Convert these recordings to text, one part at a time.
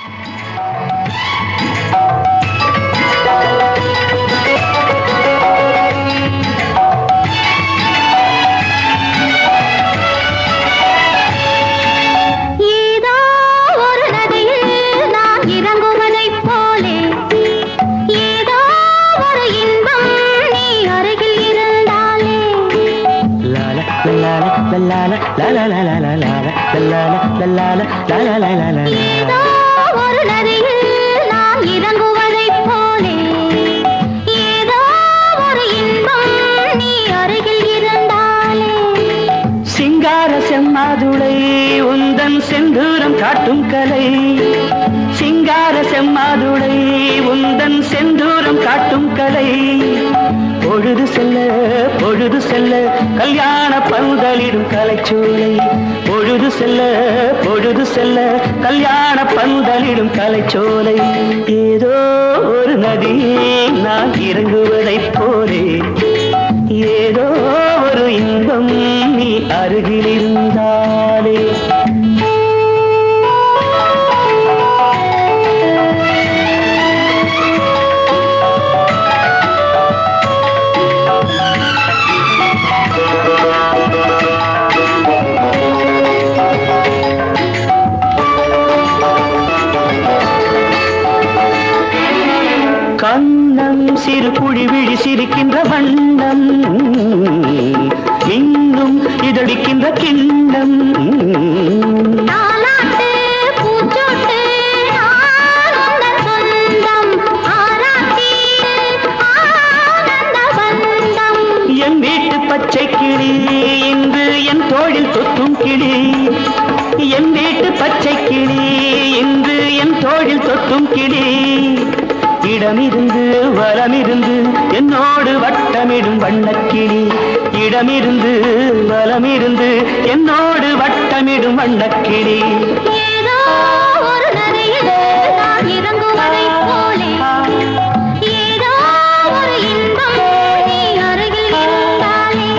ஏதோ ஒரு நதியில் நான் இறங்குவதைப் போலே ஏதோ ஒரு இன்பம் நீ அருகில் இருந்தாலே ஏதோ ஒரு நதியில் நான் இறங்குவதைப் போலே ஏதோ ஒரு இன்பம் நீ அருகில் இருந்தாலே சிங்கார செம்மாதுளை உந்தன் செந்தூரம் காட்டும் கலை சிங்கார செம்மாதுளை உந்தன் செந்தூரம் காட்டும் கலை பொழுது செல்ல பொழுது செல்ல கல்யாண பந்தலிடும் கலைச்சோலை பொழுது செல்ல பொழுது செல்ல கல்யாண பந்தலிடும் கலைச்சோலை ஏதோ ஒரு நதியில் நான் இறங்குவதைப் போலே ஏதோ ஒரு இன்பம் நீ அருகில் இருந்தாலே கண்ணம் சிறு குழி விழி சிரிக்கின்ற வண்ணம் இன்னும் இதழிக்கின்ற கிண்ணம் தாலாட்டு பூச்சோட்டு நான் உந்தன் சொந்தம் ஆராட்டி ஆனந்த பந்தம் என் வீட்டு பச்சை கிளி இன்று என் தோளில் தொத்தும் கிளி என் வீட்டு பச்சை கிளி இன்று என் தோளில் தொத்தும் கிளி இடமிருந்து வலமிருந்து என்னோடு வட்டமிடும் வண்ணக்கிளி இடமிருந்து வலமிருந்து என்னோடு வட்டமிடும் வண்ணக்கிளி ஏதோ ஒரு நதியில் நான் இறங்குவதைப் போலே ஏதோ ஒரு இன்பம் நீ அருகில் இருந்தாலே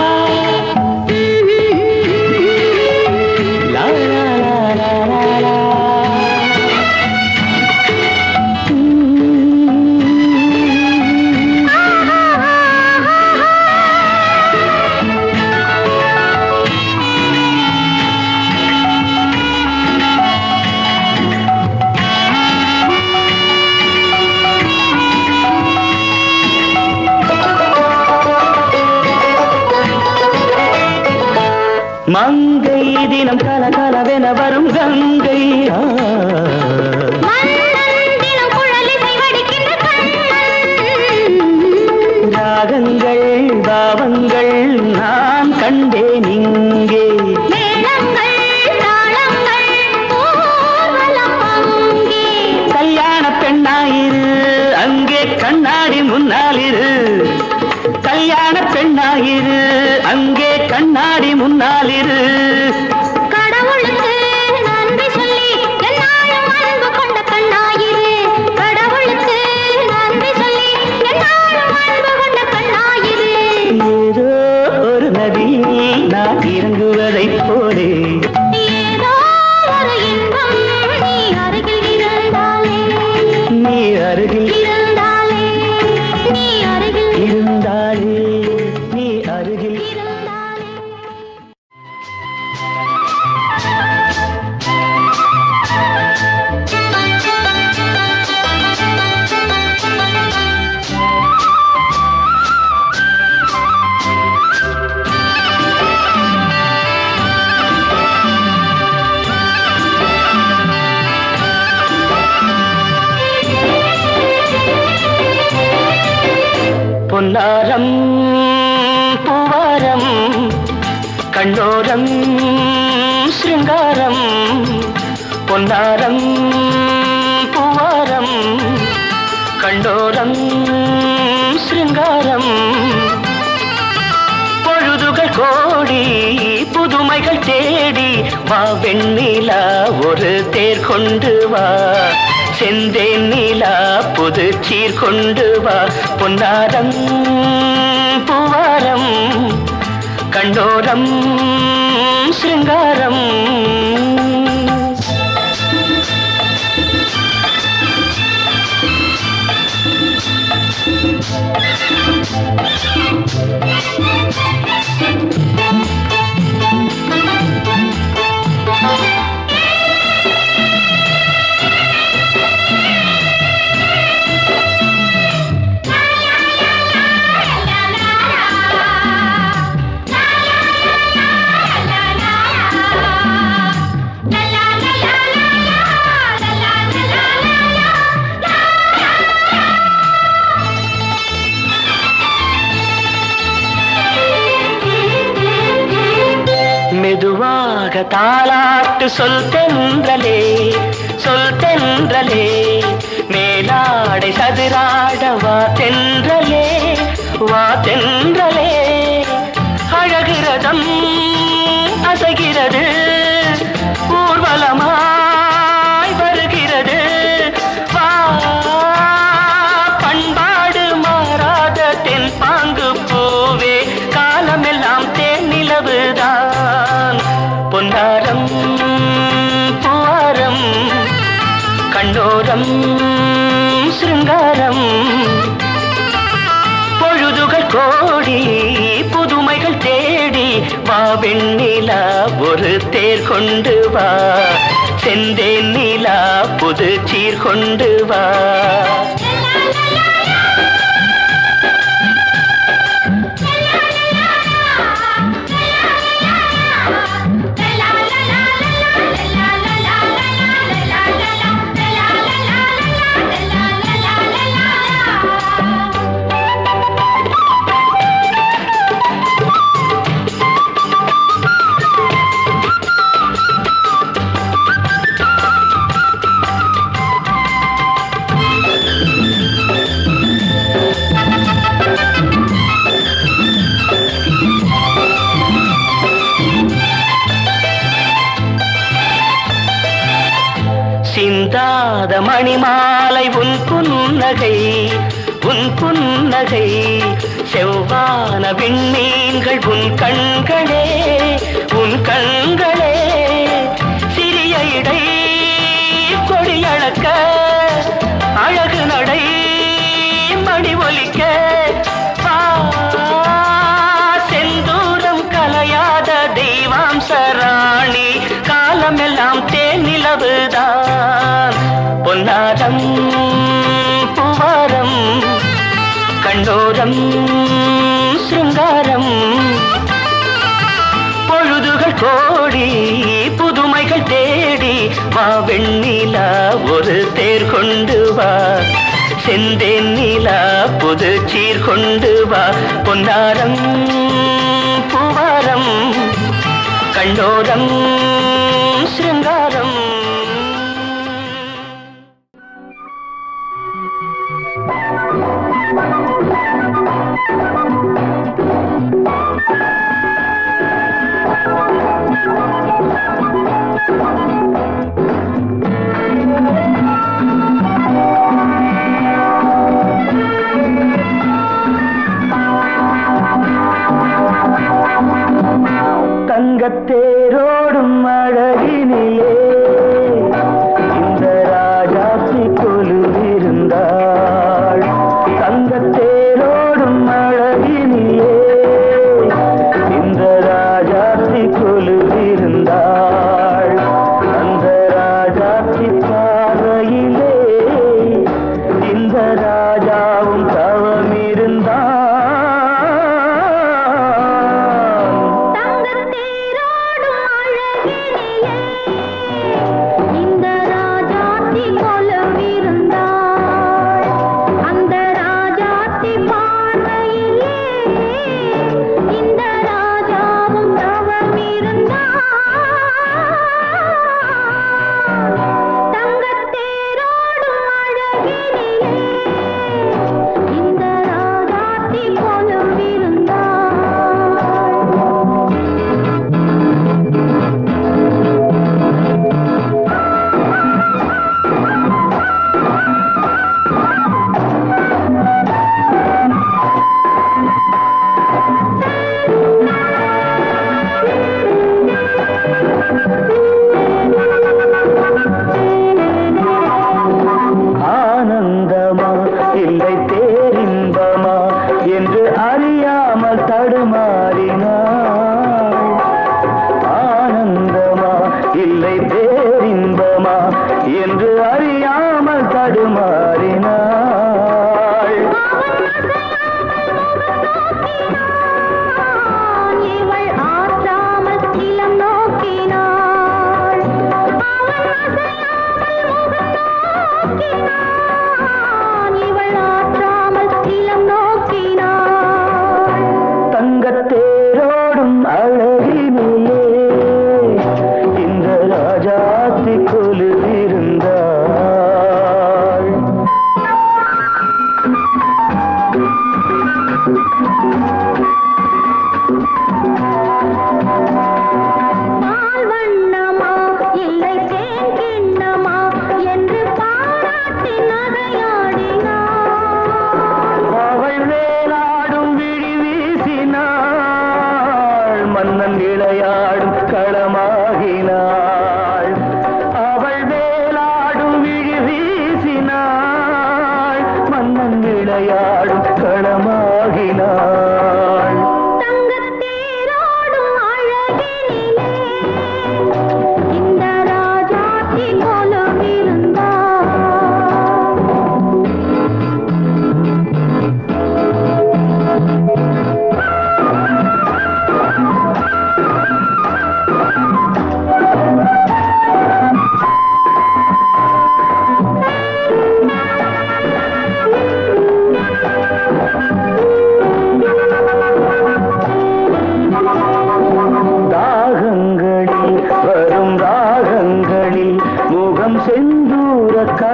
லா, லா, லா, லா, லா, லா. மங்கை தினம் கலகலவென வரும் கங்கை ஆ. மன்னன் தினம் குழலிசை வடிக்கின்ற கண்ணன் ராகங்கள் பாவங்கள் நான் கண்டேன் இங்கே மேளங்கள் தாளங்கள் ஊர்வலம் அங்கே கல்யாண பெண்ணாயிரு அங்கே கண்ணாடி முன்னாலிரு கல்யாண பெண்ணாயிரு அங்கே கண்ணாடி முன்னாலிரு கடவுளுக்கு நன்றி சொல்லி என்னாலும் அன்பு கொண்ட கண்ணாயிரு கடவுளுக்கு நன்றி சொல்லி என்னாலும் அன்பு கொண்ட கண்ணாயிரு ஏதோ ஒரு நதியில் நான் இறங்குவதைப் போலே ஏதோ ஒரு இன்பம் நீ அருகில் இருந்தாலே நீ அருகில் இருந்தாலே நீ அருகில் இருந்தாளே நீ அருகில் இருந்தாலே பொன்னாரம் பூவாரம் கண்ணோரம் சிருங்காரம் பொன்னாரம் பூவாரம் கண்டோரம் சிருங்காரம் பொழுதுகள் கோடி புதுமைகள் தேடி வா வெண்ணிலா ஒரு தேர் கொண்டு வா செந்தேன் நீலா புது சீர் கொண்டு வா பொன்னாரம் பூவாரம் கண்டோரம் சிருங்காரம் மெதுவாக தாலாட்டு சொல் தென்றலே சொல் தென்றலே மேலாடை சதுராட வா தென்றலே வா தென்றலே அழகிறதம் அசைகிறது ஊர்வலமாய் வருகிறது வா பண்பாடு மாறாத தென் பாங்கு பூவே காலமெல்லாம் தேன் நிலவுதான் பொன்னாரம் பூவாரம் கண்ணோரம் சிருங்காரம் பொழுதுகள் கோடி புதுமைகள் தேடி வா வெண்ணிலா ஒரு தேர் கொண்டு வா செந்தேன் நிலா புது சீர் கொண்டு வா சிந்தாத மணிமாலை உன் புன்னகை உன் புன்னகை செவ்வான விண்மீன்கள் உன் கண்களே உன் கண்களே சிறிய இடை கொடியளக்க அழகு நடை மணி ஒலிக்க வா, செந்தூரம் கலையாத தெய்வாம்ச ராணி காலமெல்லாம் தேன் நிலவுதான் பொன்னாரம் பூவாரம் கண்டோரம் சிருங்காரம் பொழுதுகள் கோடி புதுமைகள் தேடி வா வெண்ணிலா ஒரு தேர் கொண்டு வா செந்தேன் நிலா புது சீர் கொண்டு வா பொன்னாரம் பூவாரம் கண்டோரம் சிருங்காரம் தங்கத்தேரோடும் அழகினிலே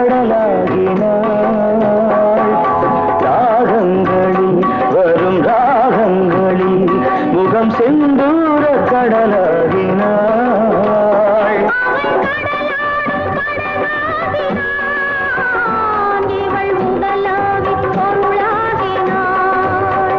கடலாகினாள் ராகங்களில் வரும் ராகங்களில் முகம் செந்தூர கடலாகினாள் இவள் உடலாகி பொருளாகினாள்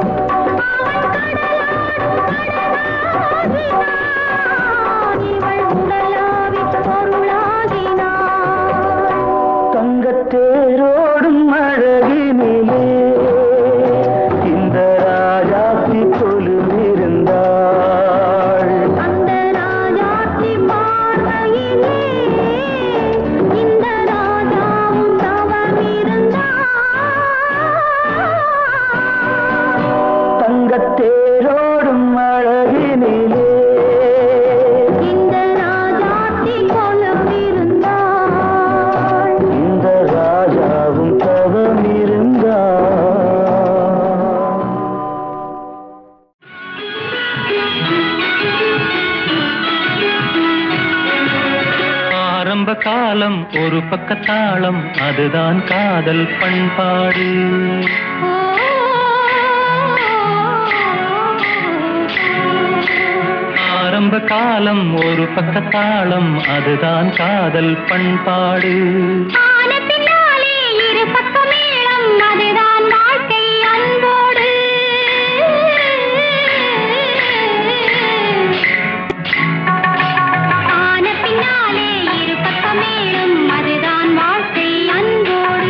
இவள் உடலாகி பொருளாகினாள் தங்கத்தேரோடும் அழகினிலே இந்த ராஜாத்தி கொலுவிருந்தாள் அந்த ராஜாத்தி பார்வையிலே இந்த ராஜாவும் தவமிருந்தாள் தங்கத்தேரோடும் அழகினிலே இந்த ராஜாத்தி கொலமிருந்தாள் இந்த ராஜாவும் தவமிருந்தாள் ஆரம்ப காலம் ஒரு பக்கத்தாளம் அதுதான் காதல் பண்பாடு ஆரம்ப காலம் ஒரு பக்கத்தாளம் அதுதான் காதல் பண்பாடு ஆன பின்னாலே இரு பக்க மேளம் அதுதான் வாழ்க்கை அன்போடு ஆன பின்னாலே இரு பக்க மேளம் அதுதான் வாழ்க்கை அன்போடு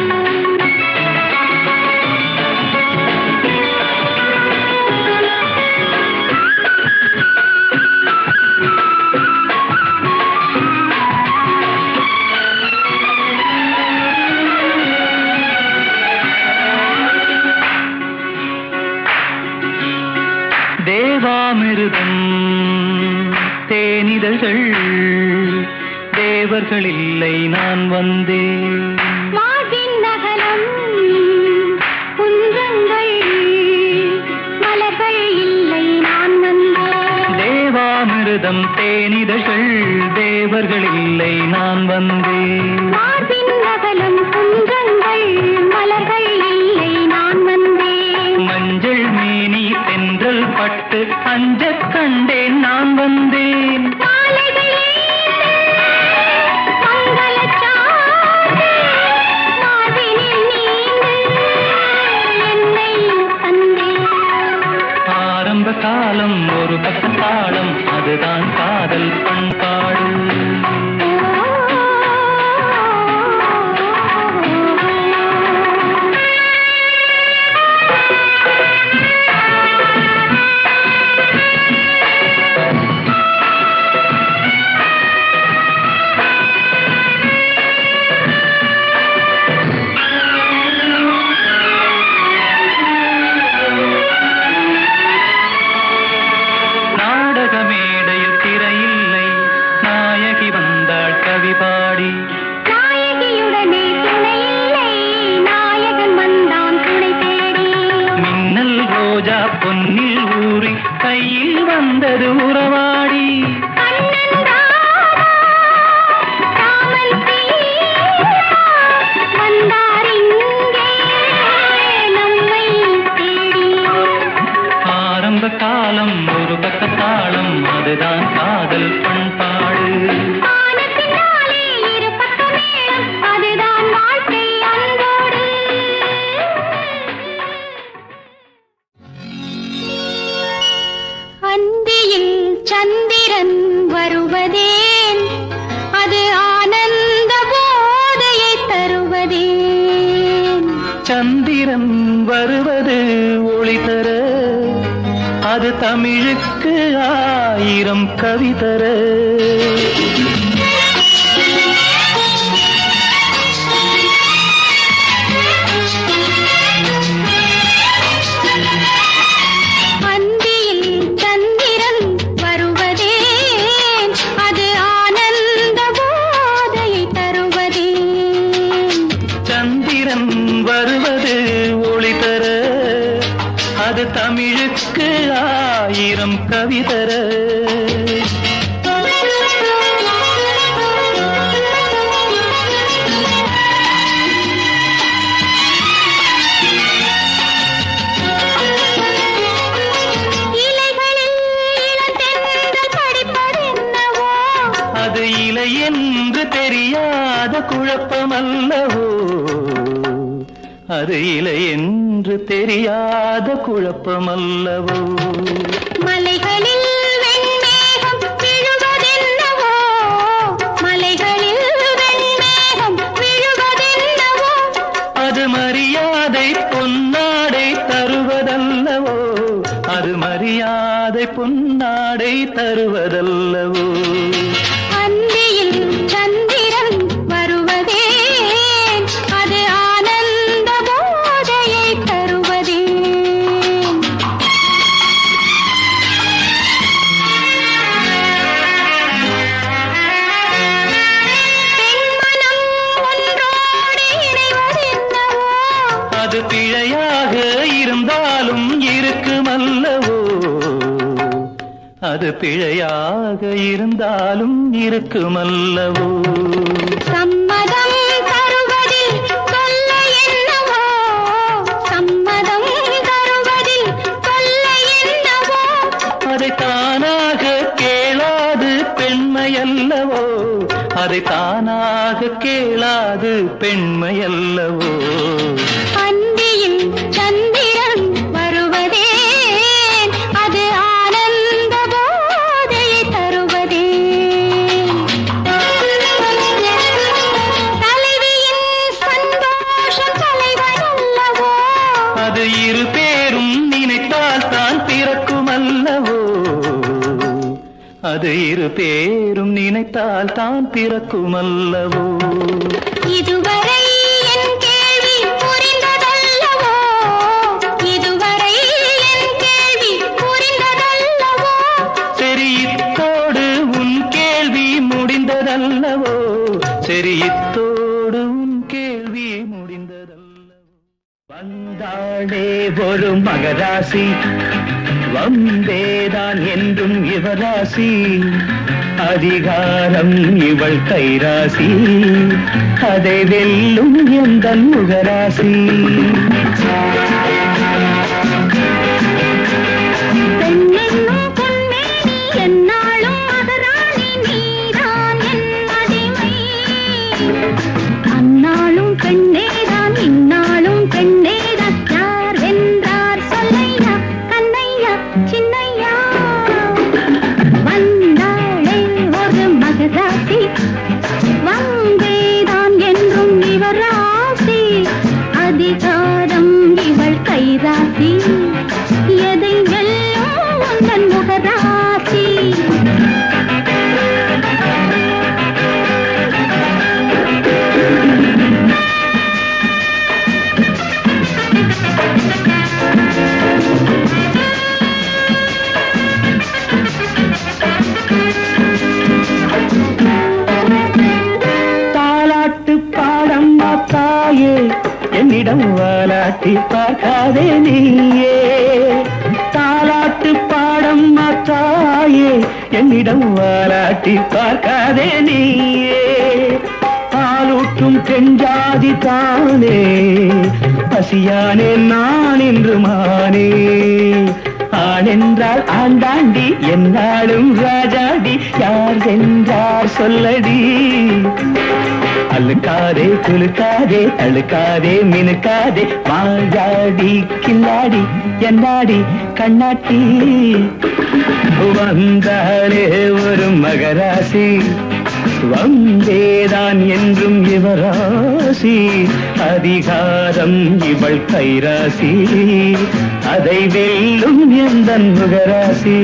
தேவாமிருதம் தேனிதழ்கள் தேவர்கள் இல்லை நான் வந்தேன் மார்பின் நகரம் குன்றங்கள் மலர்கள் இல்லை நான் வந்தேன் தேவாமிருதம் தேனிதழ்கள் தேவர்கள் இல்லை நான் வந்தேன் மார்பின் நகலம் குன்றங்கள் மலர்கள் இல்லை நான் வந்தேன் மஞ்சள் மேனி தென்றல் பட்டு அஞ்சக் கண்டேன் நான் வந்தேன் மாலைகளே மங்களச்சாந்து மார்பினில் நீந்து என்னை தந்தேன் ஆரம்ப காலம் ஒரு பக்கத்தாளம் அதுதான் காதல் பண்பாடு நாடக மேடையில் திரையில்லை நாயகி வந்தாள் கவி பாடி நாயகியுடனே துணை இல்லை நாயகன் வந்தான் துணை தேடி மின்னல் ரோஜா பொன்னில் ஊறி கையில் வந்தது உறவாடி கண்ணன் ராமா ராமன் சீதா வந்தார் இங்கே நம்மை தேடி ஆரம்ப காலம் ஒரு பக்கத்தாளம் அதுதான் காதல் பண்பாடு வானத்தினாலே இரு பக்க மேளம் அதுதான் வாழ்க்கை அன்போடு அந்தியில் சந்திரன் வருவதேன் அது ஆனந்த போதையை தருவதேன் சந்திரன் வருவது ஒளி தர அது தமிழுக்கு ஆயிரம் கவி தர அந்தியில் சந்திரன் வருவதேன் அது ஆனந்த போதையை தருவதேன் சந்திரன் வருவது ஒளி தர அது தமிழுக்கு ஆயிரம் கவி தர குழப்பமல்லவோ அது இலை என்று தெரியாத குழப்பமல்லவோ மலைகளில் வெண்மேகம் விழுவதென்னவோ மலைகளில் வெண்மேகம் விழுவதென்னவோ அது மரியாதை பொன்னாடை தருவதல்லவோ அது மரியாதை பொன்னாடை தருவதல்லவோ அந்தியில் சந்திரன் வருவதே அது ஆனந்த போதையை தருவதே பெண்மனம் ஒன்றோடு இணைவதென்னவோ அது பிழையாக இருந்தாலும் இருக்குமல்லவோ அது பிழையாக இருந்தாலும் இருக்குமல்லவோ சம்மதம் தருவதில் தொல்லை என்னவோ சம்மதம் தருவதில் தொல்லை என்னவோ அதை தானாக கேளாது பெண்மையல்லவோ அதை தானாக கேளாது பெண்மையல்லவோ அந்தியில் சந்திரன் வருவதே அது ஆனந்த போதையை தருவதே தலைவியின் சந்தோஷம் தலைவனல்லவோ அது இரு பேரும் நினைத்தால் தான் பிறக்குமல்லவோ அது இரு பேரும் நினைத்தால் தான் பிறக்குமல்லவோ இதுவரை என் கேள்வி புரிந்ததல்லவோ இதுவரை என் கேள்வி புரிந்ததல்லவோ சரி இத்தோடு உன் கேள்வி முடிந்ததல்லவோ சரி இத்தோடு உன் கேள்வி முடிந்ததல்லவோ வந்தாளே ஒரு மகராசி வந்தேதான் என்றும் இவராசி அதிகாரம் இவள் கைராசி அதை வெல்லும் எந்த முகராசி பெண்ணென்னும் பொன்மேனி எந்நாளும் மகராணி நீதான் என் அடிமை அந்நாளும் பெண்ணேதான் இந்நாளும் பெண்ணேதான் யார் வென்றார் சொல்லையா கண்ணையா சின்னையா வந்தாளே ஒரு மகராசி வந்தேதான் என்றும் இவர் ராசி அதிகாரம் இவள் கைராசி எதை வெல்லும் உந்தன் முகராசி தாலாட்டு பாடம் தாயே என்னிடம் வாலாட்டி பார்க்காதே நீயே தாலாட்டு பாடம் தாயே என்னிடம் வாலாட்டி பார்க்காதே நீயே பாலூட்டும் பெண்ஜாதி தானே பசியானே நான் என்று மானே ஆணென்றால் ஆண்டாண்டி என்னாலும் ராஜாடி யார் என்றார் சொல்லடி அழுக்காதே குலுக்காதே அழுக்காதே மினுக்காதே மாயாடி கில்லாடி என்னாடி கண்ணாட்டி வந்தாலே ஒரு மகராசி வந்தேதான் என்றும் இவராசி அதிகாரம் இவள் கைராசி அதை வெல்லும் எந்த முகராசி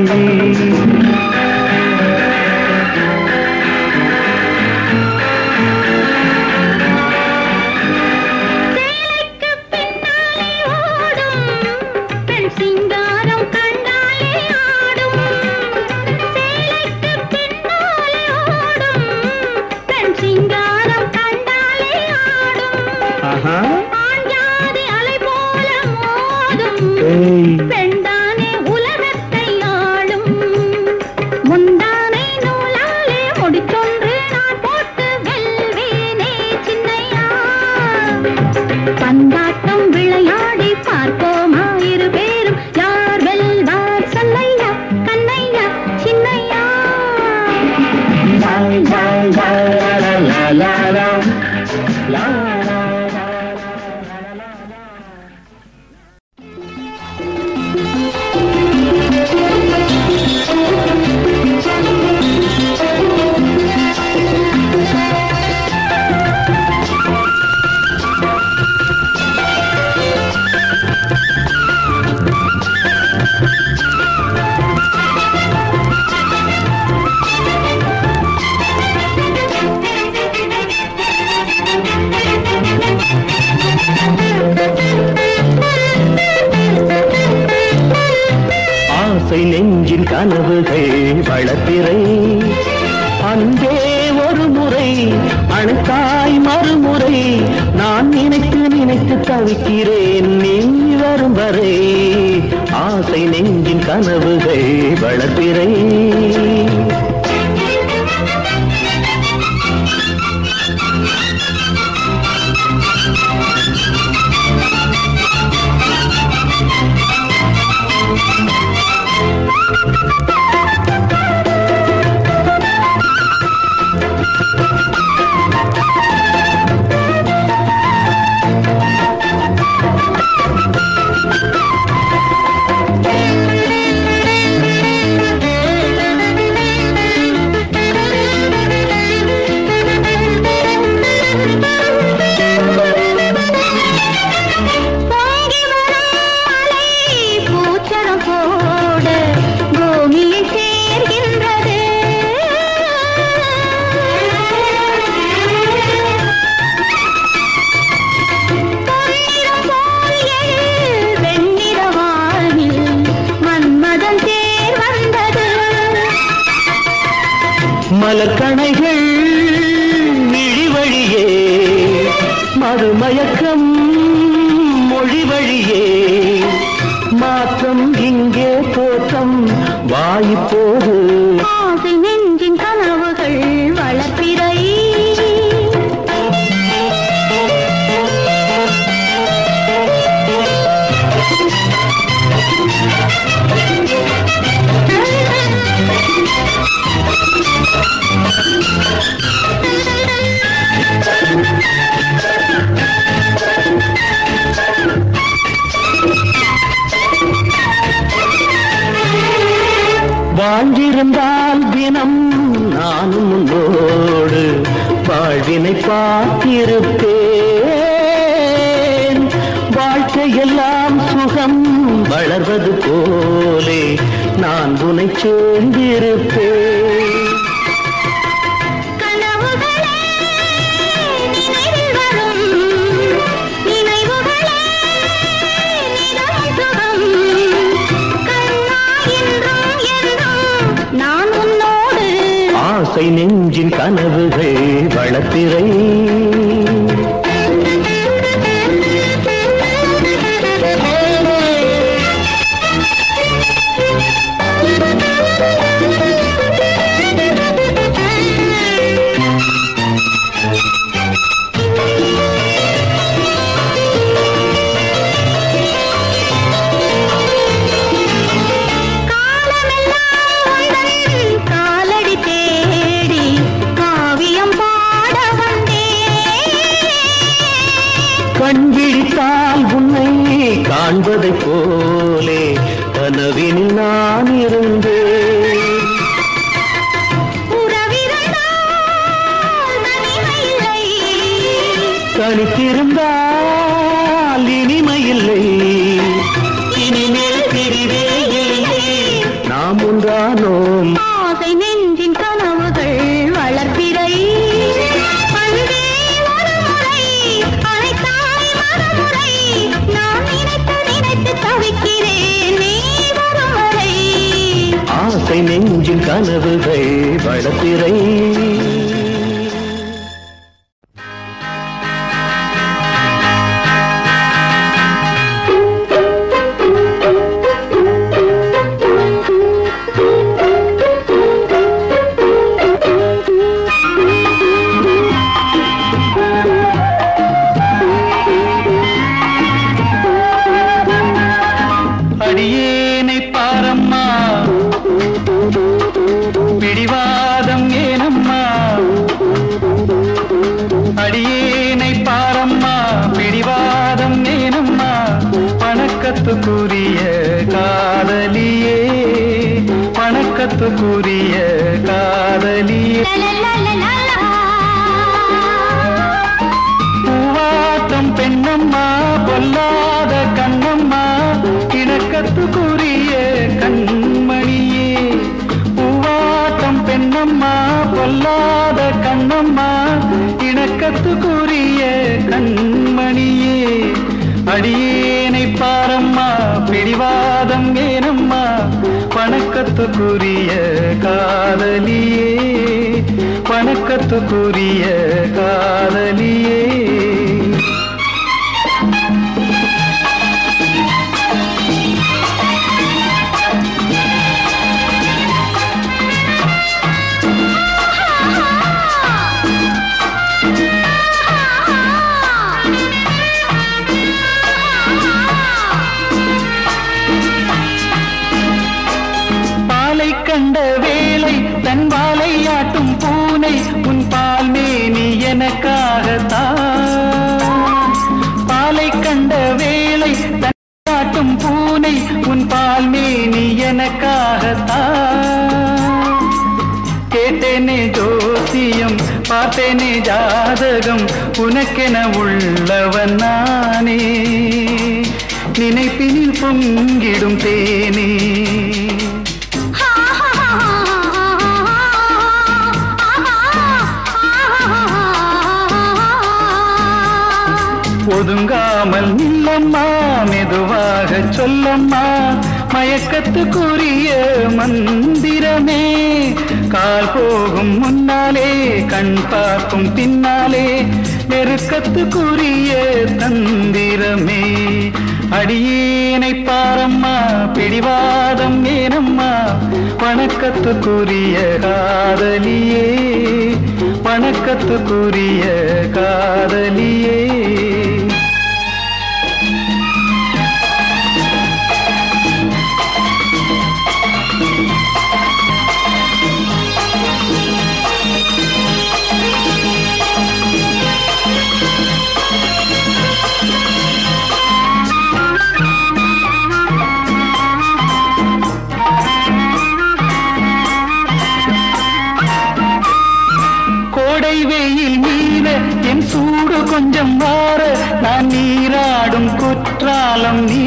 சேலைக்கு பின்னாலே ஓடும் பெண் சிங்காரம் கண்டாலே ஆடும் சேலைக்கு பின்னாலே ஓடும் பெண் சிங்காரம் கண்டாலே ஆடும் ஆஹா ஆண் ஜாதி அலை போல மோதும் ஏய் பெண்தானே உலகத்தை ஆளும் முந்தானை நூலாலே முடிச்சொன்று நான் போட்டு வெல்வேனே சின்னையா பந்தாட்டம் விளையாடி பார்ப்போமா இரு பேரும் யார் வெல்வார் சொல்லையா கண்ணையா சின்னையா லா, லா, லா, லா, லா, லா, லா. தவிக்கிறேன் நீ வரும் வரை ஆசை நெஞ்சின் கனவுகள் வளர்ப்பிறை பொங்கி வரும் அலை பூச்சரம் போட பூமியை சேர்கின்றது பொன்னிறம் போல் எழு வெண்ணிற வானில் மன்மதன் தேர் வந்தது மலர்கணைகள் விழி வழியே மறுமயக்கம் மொழி வழியே மாற்றம் இங்கே தோற்றம் வாய்ப்போது ஆசை நெஞ்சின் கனவுகள் வளர்ப்பிறை வாழ்ந்திருந்தால் தினம் நானும் உன்னோடு வாழ்வினை பார்த்திருப்பேன் வாழ்க்கையெல்லாம் சுகம் வளர்வது போலே நான் உனை சேர்ந்திருப்பேன் கனவுகளே நினைவில் வரும் நினைவுகளே நிதம் சுகம் கண்ணா என்றும் என்றும் நான் உன்னோடு ஆசை நெஞ்சின் கனவுகள் வளர்த்திரை காலமெல்லாம் உந்தன் காலடி தேடி காவியம் பாட வந்தேன் கண் விழித்தால் உன்னை காண்பதைப் போலே கனவினில் நான் இருந்தேன் உறவிருந்தால் தனிமையில்லை தனித்திருந்தால் இனிமையில்லை இனிமேல் பிரிவே இல்லை நாம் ஒன்றானோம் ஆசை நெஞ்சின் கனவுகள் வளர்ப்பிறை அன்பே ஒரு முறை அழைத்தாய் மறுமுறை நான் நினைத்து நினைத்து தவிக்கிறேன் நீ வரும் வரை ஆசை நெஞ்சின் கனவுகள் வளர்த்திரை அடியேனை பாரம்மா பிடிவாதம் ஏனம்மா அடியேனை பாரம்மா பிடிவாதம் ஏனம்மா பணக்கத்துக்குரிய காதலியே பணக்கத்துக்குரிய காதலியே பூவாட்டம் பெண்ணம்மா பொல்லாத கண்ணம்மா கிணக்கத்துக்குரிய கண்மணியே பூவாட்டம் பெண்ணம்மா பொல்லாத கண்ணம்மா இணக்கத்துக்குரிய கண்மணியே அடியேனை பாரம்மா பிடிவாதம் ஏனம்மா பணக்கத்துக்குரிய காதலியே பணக்கத்துக்குரிய காதலியே உனக்கென உள்ளவன் நானே நினைப்பினில் பொங்கிடும் தேனே ஒதுங்காமல் நில்லம்மா மெதுவாக சொல்லம்மா மயக்கத்துக்குரிய மந்திரமே கால் போகும் முன்னாலே கண் பார்க்கும் பின்னாலே நெருக்கத்துக்குரிய தந்திரமே அடியேனை பாரம்மா பிடிவாதம் ஏனம்மா வணக்கத்துக்குரிய காதலியே வணக்கத்துக்குரிய காதலியே கோடை வெயில் மீத என் சூடு கொஞ்சம் மாற நான் நீராடும் குற்றாலம் நீ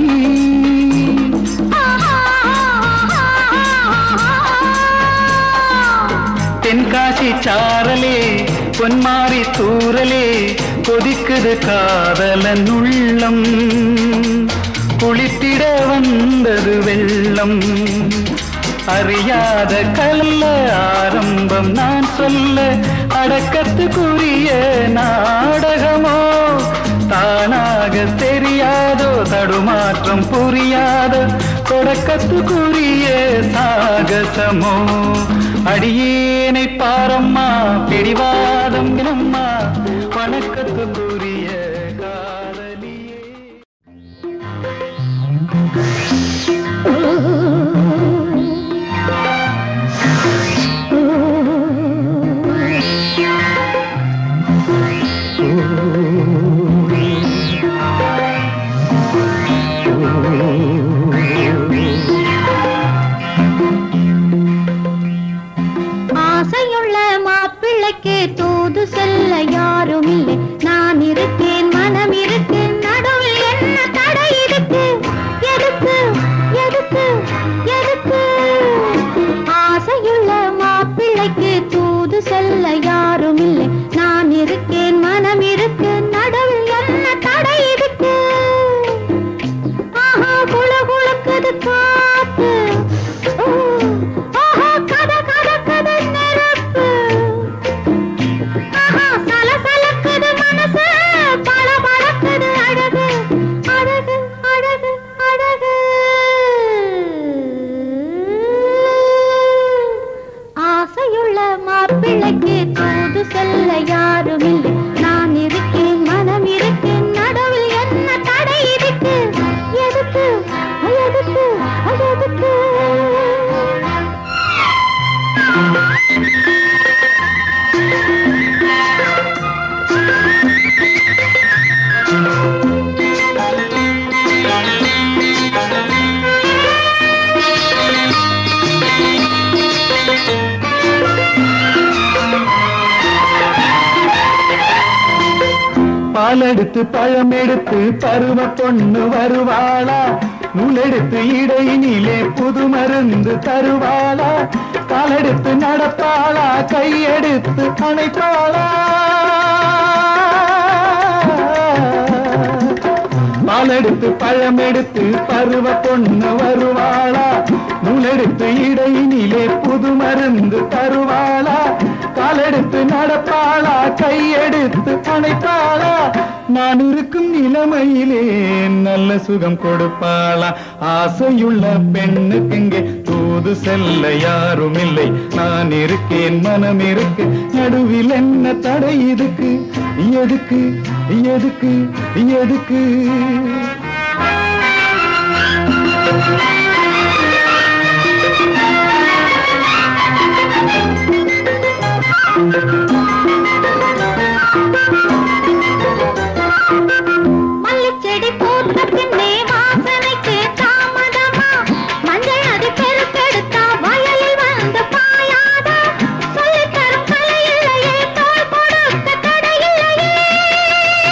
தென்காசி சாரலே பொன்மாரி தூரலே கொதிக்குது காதலன் உள்ளம் குளித்திட வந்தது வெள்ளம் அறியாத கல்ல ஆரம்பம் நான் சொல்ல அடக்கத்துக்குரிய நாடகமோ தானாக தெரியாதோ தடுமாற்றம் புரியாதோ தொடக்கத்துக்குரிய சாகசமோ அடியேனை பாரம்மா பிடிவாதம் என்னம்மா வணக்கத்துக்குரிய காதலியே ஆசையுள்ள மாப்பிள்ளைக்கு தூது செல்ல யாரும் இல்லை நான் இருக்கேன் மனம் இருக்கு நடுவில் என்ன தடை இருக்கு எதுக்கு எதுக்கு எதுக்கு ஆசையுள்ள மாப்பிள்ளைக்கு தூது செல்ல யாரும் இல்லை நான் இருக்கேன் மனம் இருக்கு நடுவில் என்ன தடை இருக்கு ஆஹா குளு குளுக்குது காத்து ஊ, ஆஹா கத கத கத நெருப்பு ஆஹா சல சலக்குது மனசு பல பழக்குது அழகு அழகு அழகு அழகு ஆசையுள்ள மாப்பிள்ளைக்கு தூது செல்ல யாரும் இல்லை நான் இருக்கேன் மனம் இருக்கேன் நடுவில் என்ன தடை இருக்கு எதுக்கு எதுக்கு எதுக்கு பாலெடுத்து பழம் எடுத்து பருவ பொண்ணு வருவாளா நூலெடுத்து இடையினிலே புது மருந்து தருவாளா காலெடுத்து நடப்பாளா கையெடுத்து அணைப்பாளா பாலெடுத்து பழம் எடுத்து பருவ பொண்ணு வருவாளா நூலெடுத்து இடையினிலே புது மருந்து தருவாளா காலெடுத்து நடப்பாளா கையெடுத்து அணைப்பாளா நான் இருக்கும் நிலைமையிலே நல்ல சுகம் கொடுப்பாளா ஆசையுள்ள பெண்ணுக்கு இங்கே தூது செல்ல யாரும் இல்லை நான் இருக்கேன் மனம் இருக்கு நடுவில் என்ன தடை இதுக்கு எதுக்கு எதுக்கு எதுக்கு மல்லிச்செடி பூத்த பின்னே வாசனைக்கு தாமதமா மஞ்சள் நதி பெருக்கெடுத்தா வயலில் வந்து பாயாதா சொல்லித் தரும் கலை இல்லையே தோள் கொடுக்க தடை இல்லையே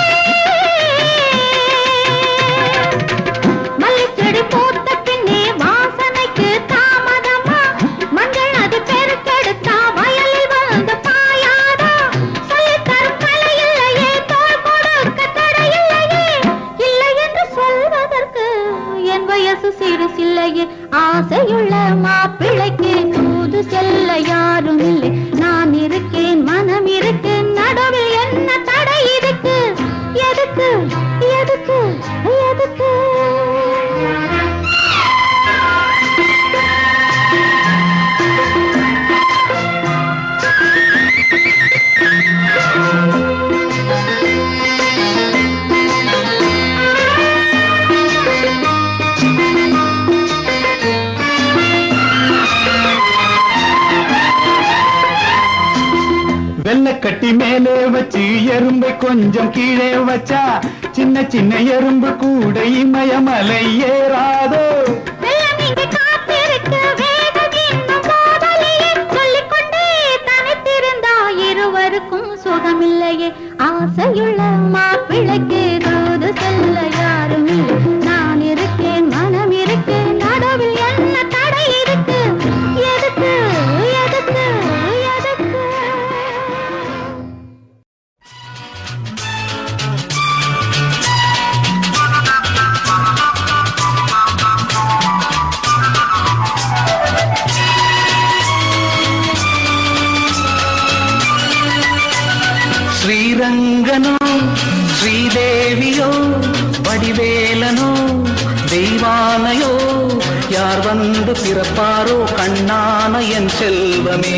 இல்லையே ஆசையுள்ள மாப்பிள்ளைக்கு தூது செல்ல யாரும் இல்லை நான் இருக்கேன் மனம் இருக்கு நடுவில் என்ன தடை இருக்கு எதுக்கு எதுக்கு எதுக்கு வெள்ளக்கட்டி மேலே வச்சு எறும்பை கொஞ்சம் கீழே வச்சா சின்ன சின்ன எறும்பு கூட இமயமலை ஏறாதோ வெள்ளம் இங்கு காத்திருக்கு, வேகம் இன்னும் போதலையே. சொல்லிக்கொண்டே தனித்திருந்தா இருவருக்கும் சுகமில்லையே ஆசையுள்ள மாப்பிள்ளைக்கு தூது செல்ல யாரும் இல்லை நான் இருக்கேன் மனம் இருக்கு நடுவில் என்ன தடை இருக்கு எதுக்கு எதுக்கு எதுக்கு ಶ್ರೀರಂಗನೋ ಶ್ರೀದೇವಿಯೋ வடிவேலனோ தெய்வானையோ யார் வந்து பிறப்பாரோ கண்ணான என் செல்வமே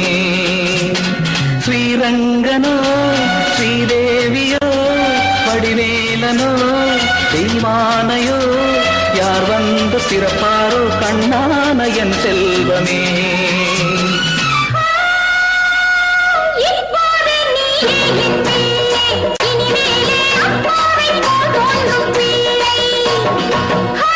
ஸ்ரீரங்கனோ ஸ்ரீதேவியோ வடிவேலனோ தெய்வானையோ யார் வந்து பிறப்பாரோ கண்ணான என் செல்வமே இப்போது நீயே என் பிள்ளை, இனிமேலே அப்பாவைப் போல் தோன்றும் பிள்ளை. ஆ,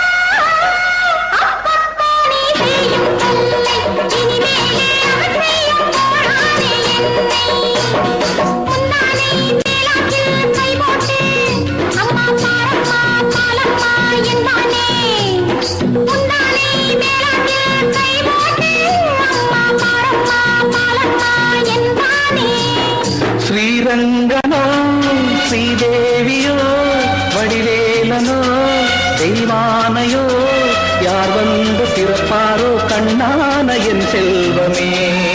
அப்பப்பா நீ செய்யும் தொல்லை, இனிமேலே அவன் செய்யும் போராதே என்னை. முன்னாலே மேலாற்றில் கை போட்டு, அம்மா பாரம்மா, பாலம்மா என்பானே. முன்னாலே மேலாற்றில் கை போட்டு, அம்மா பாரம்மா, பாலம்மா என்பானே. ஸ்ரீரங்கனோ ஸ்ரீதேவியோ வடிவேலனோ தெய்வானையோ யார் வந்து பிறப்பாரோ கண்ணான என் செல்வமே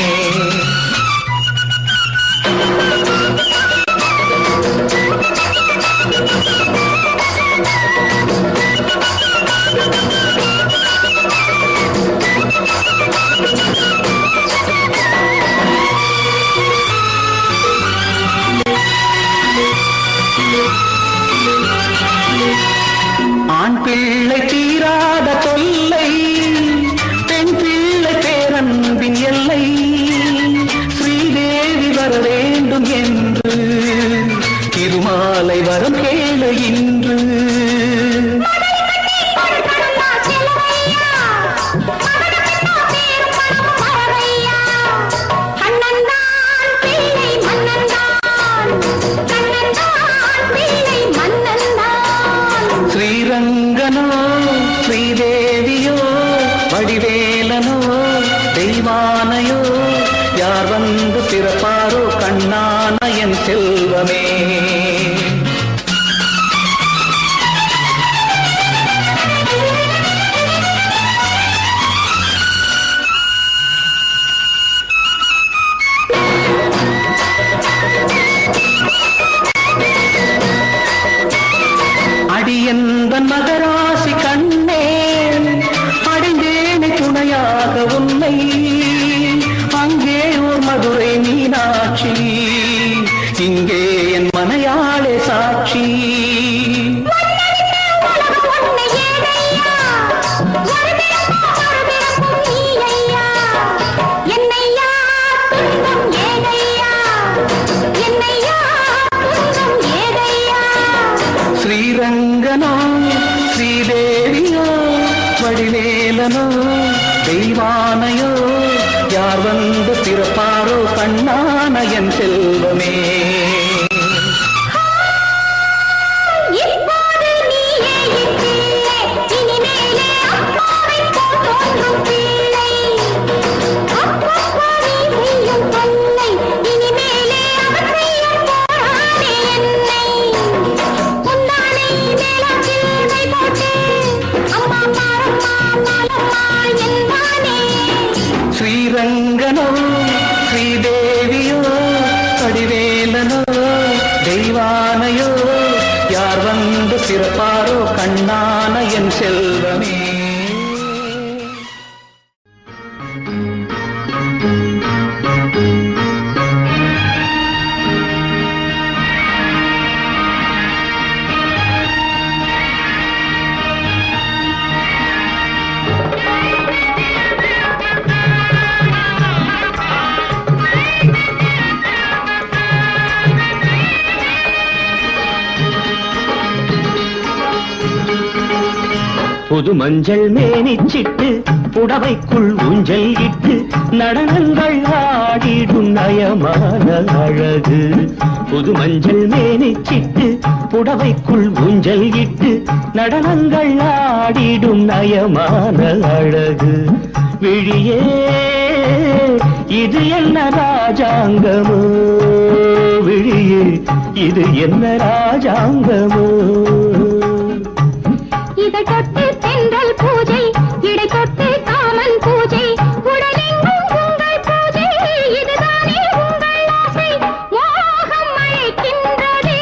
ஆண் பிள்ளை தீராத தொல்லை பெண் பிள்ளை பேரன்பின் எல்லை ஸ்ரீதேவி வர வேண்டும் என்று திருமாலை வரம் கேளு இன்று ஸ்ரீரங்கனோ ஸ்ரீதேவியோ வடிவேலனோ தெய்வானையோ யார் வந்து பிறப்பாரோ கண்ணான என் செல்வமே அடியந்த மகராசி கண்ணே அடைந்தேனை துணையாக உன்னை அங்கே ஒரு மதுரை மீனாட்சி இங்கே என் மனையாளே சாட்சி ஸ்ரீரங்கனோ ஸ்ரீதேவியோ வடிவேலனோ தெய்வானையோ யார் வந்து பிறப்பாரோ கண்ணான என் செல்வமே இப்போது நீயே என் பிள்ளை, இனிமேலே அப்பாவைப் போல் தோன்றும் பிள்ளை. அப்பப்பா நீ செய்யும் தொல்லை, இனிமேலே அவன் செய்யும் போராதே என்னை. முன்னாலே மேலாற்றில் கை போட்டு, அம்மா பாரம்மா, பாலம் பிறப்பாரோ கண்ணான என் செல்வமே புது மஞ்சள் மேனிச்சிட்டு புடவைக்குள் ஊஞ்சல் இட்டு நடனங்கள் ஆடிடும் நயமான அழகு புது மஞ்சள் மேனிச்சிட்டு புடவைக்குள் ஊஞ்சல் இட்டு நடனங்கள் ஆடிடும் நயமான அழகு விழியே இது என்ன ராஜாங்கமோ விழியே இது என்ன ராஜாங்கமோ இதை தொட்டு தென்றல் பூஜை இடை தொட்டு காமன் பூஜை உடலெங்கும் உங்கள் பூஜை இதுதானே உங்கள் ஆசை மோகம் அழைக்கின்றதே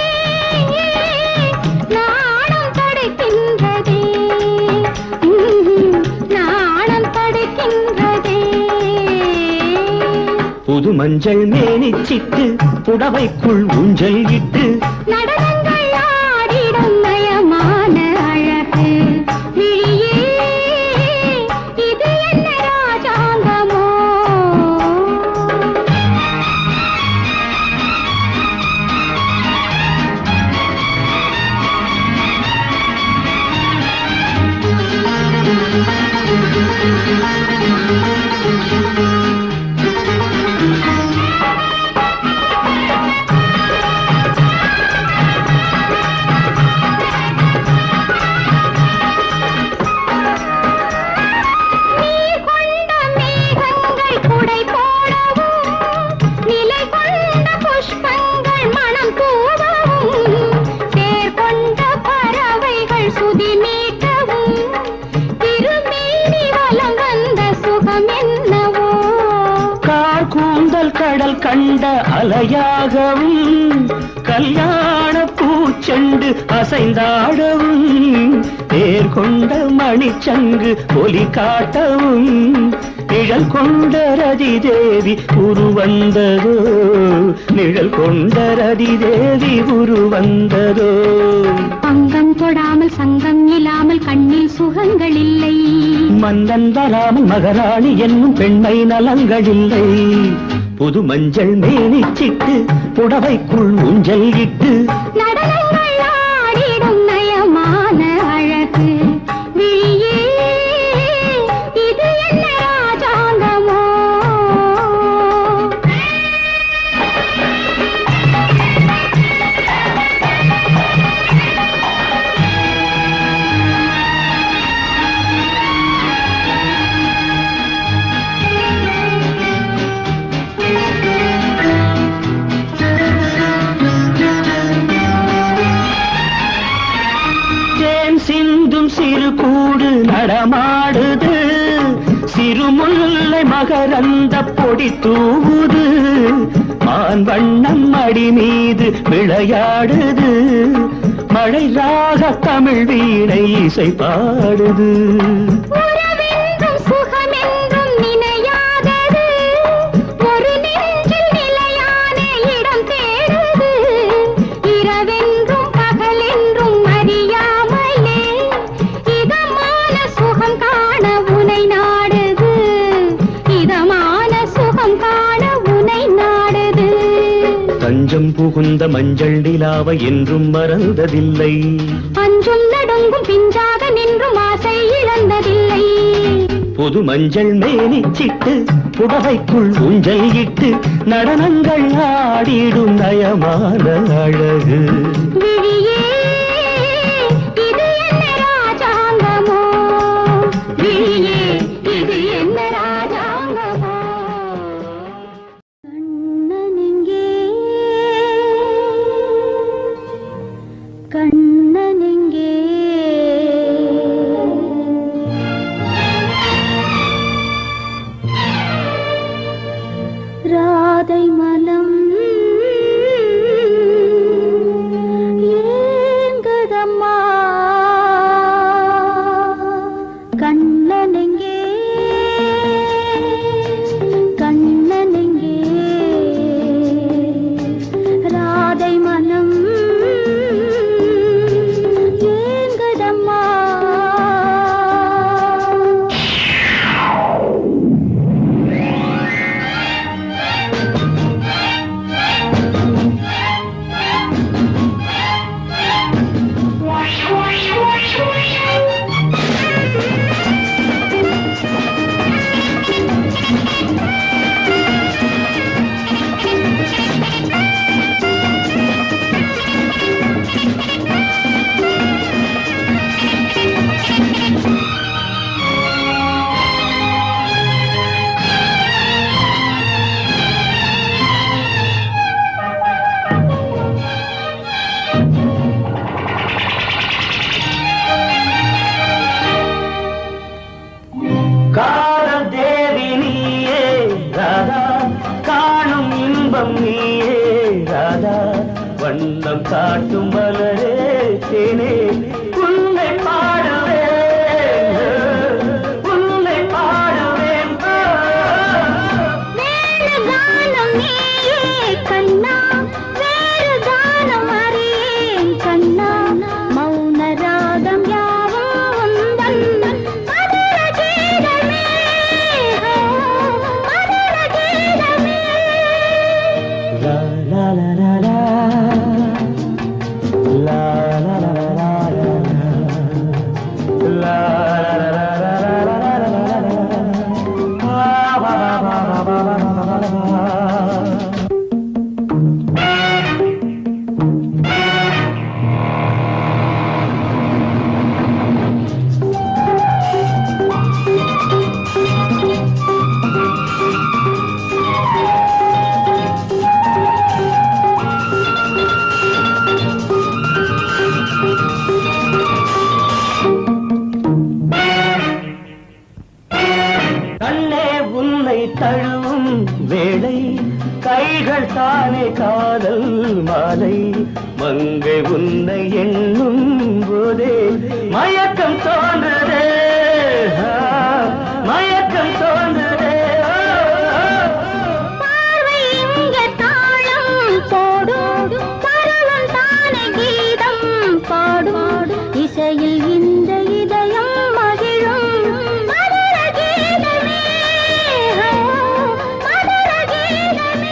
நாணம் தடுக்கின்றதே உம், நாணம் தடுக்கின்றதே புது மஞ்சள் மேனிச்சிட்டு புடவைக்குள் ஊஞ்சல் இட்டு நடனங்கள் ஆடிடும் நயமான அழகு விழியே இது என்ன ராஜாங்கமோ நீர் கொண்ட மேகங்கள் குடை போடவும் நிலை கொண்ட புஷ்பங்கள் மனம் தூவவும் தேர் கொண்ட பறவைகள் சுதி மீட்டவும் திருமேனி வலம் வந்த சுகம் என்னவோ கார் கூந்தல் கடல் கண்ட அலையாகவும் கல்யாண பூச்செண்டு அசைந்தாடவும் தேர் கொண்ட மணிச்சங்கு ஒலி காட்டவும் நிழல் கொண்ட ரதி தேவி உருவந்ததோ நிழல் கொண்ட ரதி தேவி உருவந்ததோ அங்கம் தொடாமல் சங்கம் இல்லாமல் கண்ணில் சுகங்கள் இல்லை மன்னன் வராமல் மகாராணி என்னும் பெண்மை நலங்களில்லை புது மஞ்சள் மேனிச்சிட்டு புடவைக்குள் ஊஞ்சல் இட்டு நடனங்கள் ஆடிடும் நயமான அழகு விழியே இது என்ன ராஜாங்கமோ தேன் சிந்தும் சிறு கூடு நடமாடுது சிறுமுல்லை மகரந்த பொடி தூவுது மான் வண்ணம் அடி மீது விளையாடுது மழை ராக தமிழ் வீணை இசை பாடுது உறவென்றும் சுகமென்றும் நினையாதது ஒரு நெஞ்சில் நிலையான இடம் தேடுது இரவென்றும் பகலென்றும் அறியாமலே இதமான சுகம் காண உனை நாடுது இதமான சுகம் காண உனை நாடுது தஞ்சம் புகுந்த மஞ்சள் நிலாவை என்றும் மறந்ததில்லை அஞ்சும் நடுங்கும் பிஞ்சாக நின்றும் ஆசை இழந்ததில்லை புது மஞ்சள் மேனிச்சிட்டு புடவைக்குள் ஊஞ்சல் இட்டு நடனங்கள் ஆடிடும் நயமான அழகு விழியே இது என்ன ராஜாங்கமோ விழியே இது என்ன ராஜாங்கமோ கண்ணனிங்கே கண்ணனிங்கே ராதை மனம் ஏ காட்டும் மலரே தேனே உன்னை பாடுவேன் உன்னை பாடுவேன் வேறு கானம் நீயே கண்ணா வேறு கானம் அறியேன் கண்ணா மௌன ராகம் யாவும் உந்தன் மதுர கீதமே மதுர கீதமே லா லா லா லா லா லா லா லா லா லா லா லா லா லா லா லா லா லா லா கண்ணே உன்னை தழுவும் வேளை கைகள் தானே காதல் மாலை மங்கை உன்னை எண்ணும் போதே மயக்கம் தோன்றுதே ஆ, மயக்கம் தோன்றுதே ஆ, ஆ. பார்வை இங்கே தாளம் போடும் பருவம் தானே கீதம் பாடும் இசையில் இந்த இதயம் மகிழும் மதுர கீதமே மதுர கீதமே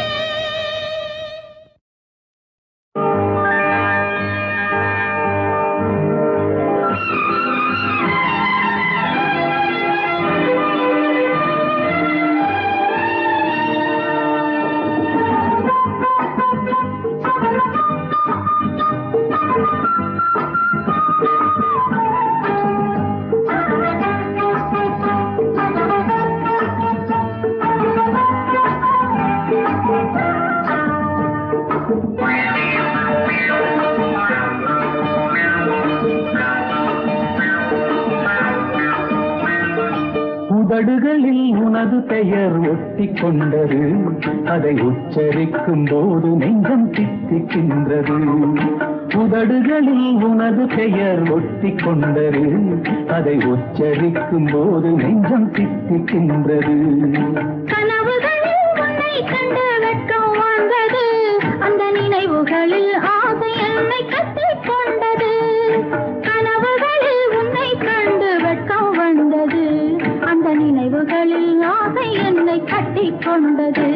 உதடுகளில் உனது பெயர் ஒட்டி கொண்டது அதை உச்சரிக்கும் போது நெஞ்சம் தித்திக்கின்றது உதடுகளில் உனது பெயர் ஒட்டி கொண்டது அதை உச்சரிக்கும் போது நெஞ்சம் தித்திக்கின்றது கனவுகளில் உன்னை கண்டு வெட்கம் வாழ்ந்தது அந்த நினைவுகளில் ஆசை என்னை கட்டிக் கொண்டது கனவுகளில் உன்னை கண்டு வெட்கம் வந்தது அந்த நினைவுகளில் ஆசை என்னை கட்டிக் கொண்டது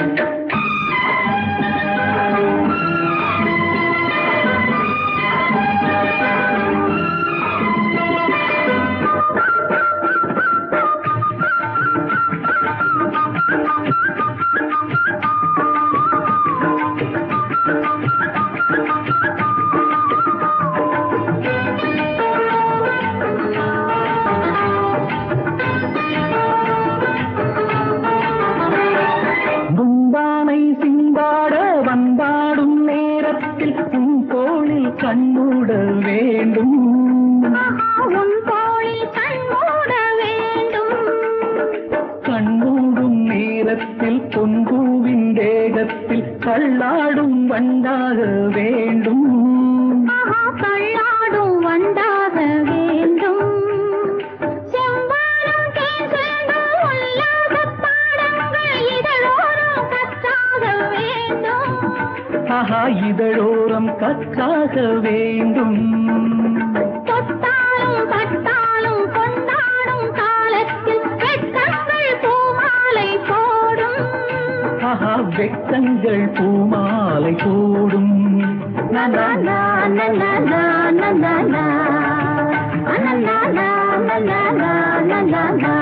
முந்தானை சிந்தாட வந்தாடும் நேரத்தில் உன் தோளில் கண்மூட வேண்டும் உன் தோளில் கண்மூட வேண்டும் கண்மூடும் நேரத்தில் பொன்பூவின் தேகத்தில் கள்ளாடும் வண்டாக வேண்டும் ஆஹா தள்ளாடும் வண்டாக வேண்டும் செவ்வானம் தேசெங்கும் உல்லாசப் பாடங்கள் இதழோரம் கற்றாக வேண்டும் ஆஹா இதழோரம் கற்றாக வேண்டும் தொட்டாலும் பட்டாலும் கொண்டாடும் காலத்தில் வெட்கங்கள் பூமாலை போடும் ஆஹா வெட்டங்கள் பூமாலை போடும் நா, நா, நா, நா, நா, நா, நா, நா, நா. ஆ, நா, நா, நா, நா, நா, நா, நா, நா, நா.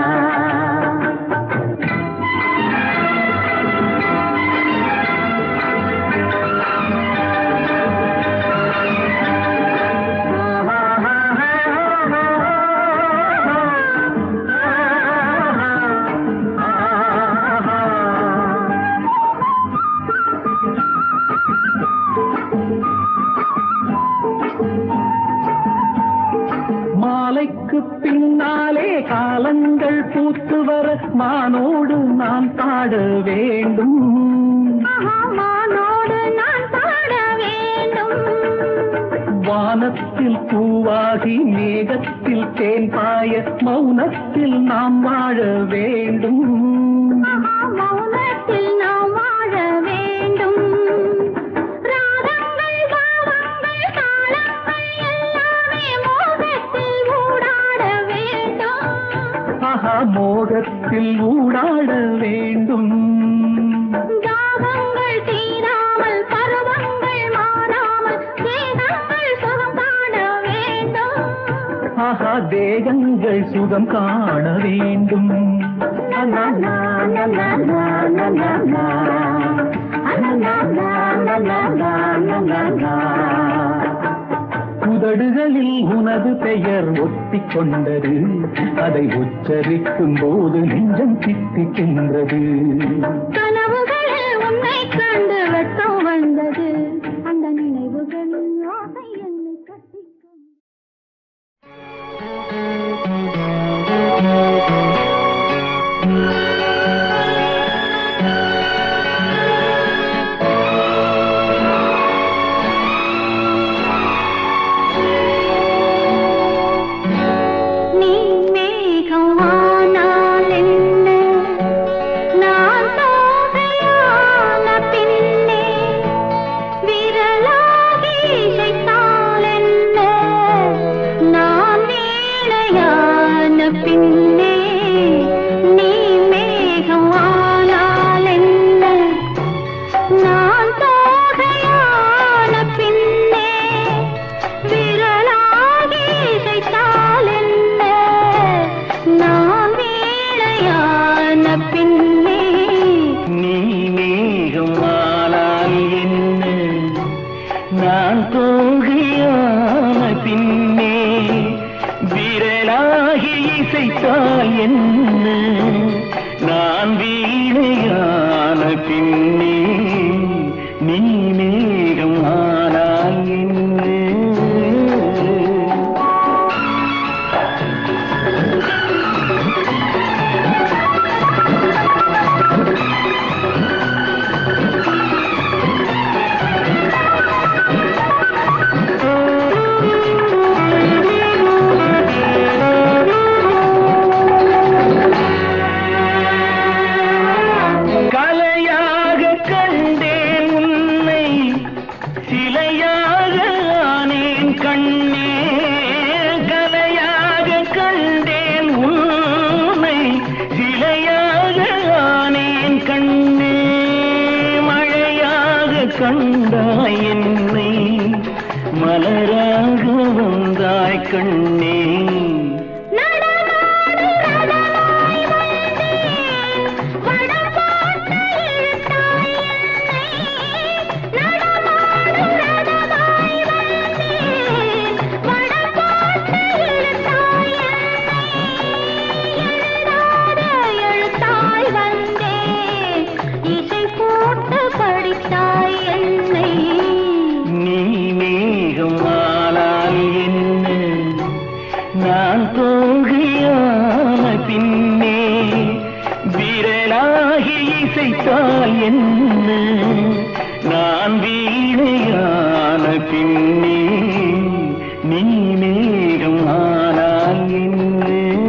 மாலைக்கு பின்னாலே காலங்கள் பூத்து வர மானோடு நான் பாட வேண்டும் ஆஹா, மானோடு நான் பாட வேண்டும் வானத்தில் பூவாகி மேகத்தில் தேன் பாய மௌனத்தில் நாம் வாழ வேண்டும் ஆஹா, மௌனத்தில் நாம் வாழ வேண்டும் ராகங்கள் பாவங்கள் தாளங்கள் எல்லாமே மோகத்தில் ஊடாட வேண்டும் ஆஹா மோகத்தில் ஊடாட வேண்டும் தாகங்கள் தீராமல் பருவங்கள் மாறாமல் தேகங்கள் சுகம் காண வேண்டும் ஆஹா தேகங்கள் சுகம் காண வேண்டும் உதடுகளில் உனது பெயர் ஒத்திக் கொண்டது அதை உச்சரிக்கும் போது நெஞ்சம் தித்திக்கின்றது கனவுகளில் உன்னை கண்டு வெட்கம் வந்தது அந்த நினைவுகளில் ஆசை என்னை கட்டிக்கொண்டது நீ மேகம் ஆனால் என்ன நான் தோகையான பின்னே விரலாகி இசைத்தால் என்ன நான் வீணையான பின்னே நீ மேகம் ஆனால் என்ன நான் தோகையான பின்னே விரலாகி இசைத்தால் என்ன நான் வீணையான பின்னே நீ மேகம் ஆனால் என்ன நான் தோகையான பின்னே விரலாகி இசைத்தால் என்ன நான் வீணையான பின்னே நீ மேகம் ஆனால் என்ன கலையாக கண்டேன் உன்னை சிலையாக ஆனேன் கண்ணே கலையாக கண்டேன் உன்னை சிலையாக ஆனேன் கண்ணே மழையாக கண்டாய் என்னை மலராக வந்தாய் கண்ணே நடமாடு நடனாய் வந்தேன் வடபாட்டு இழுத்தாய் என்னை நடமாடு நடனாய் வந்தேன் வடபாட்டு இழுத்தாய் என்னை எழுதாத எழுத்தாய் வந்தேன் இசை போட்டு படித்தாய் என்னை நீ மேகம் ஆனால் என்ன நான் தோகையான பின்னே விரலாகி இசைத்தால் என்ன நான் வீணையான பின்னே நீ மேகம் ஆனால் என்ன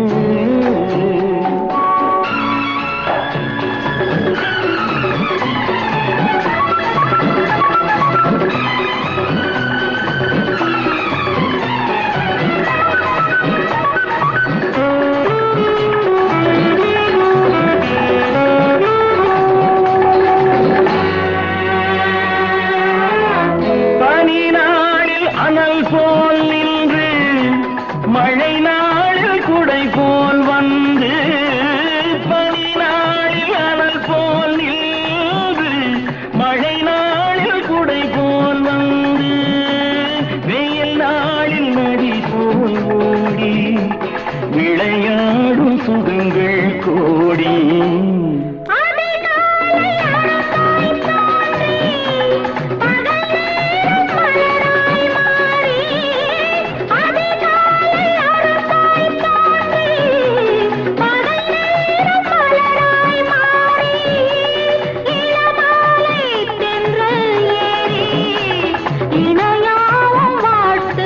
பனி நாளில் அனல் போல் நின்று மழை நாளில் குடை போல் வந்து பனி நாளில் அனல் போல் நின்று மழை நாளில் குடை போல் வந்து வெயில் நாளில் நதி போல் ஓடி விளையாடும் சுகங்கள் கோடி அதிகாலை அழகாய் தோன்றி பகல் நேரம் மலராய் மாறி அதிகாலை அழகாய் தோன்றி பகல் நேரம் மலராய் மாறி இளமாலை தென்றல் ஏறி இணையாவும் வாழ்த்து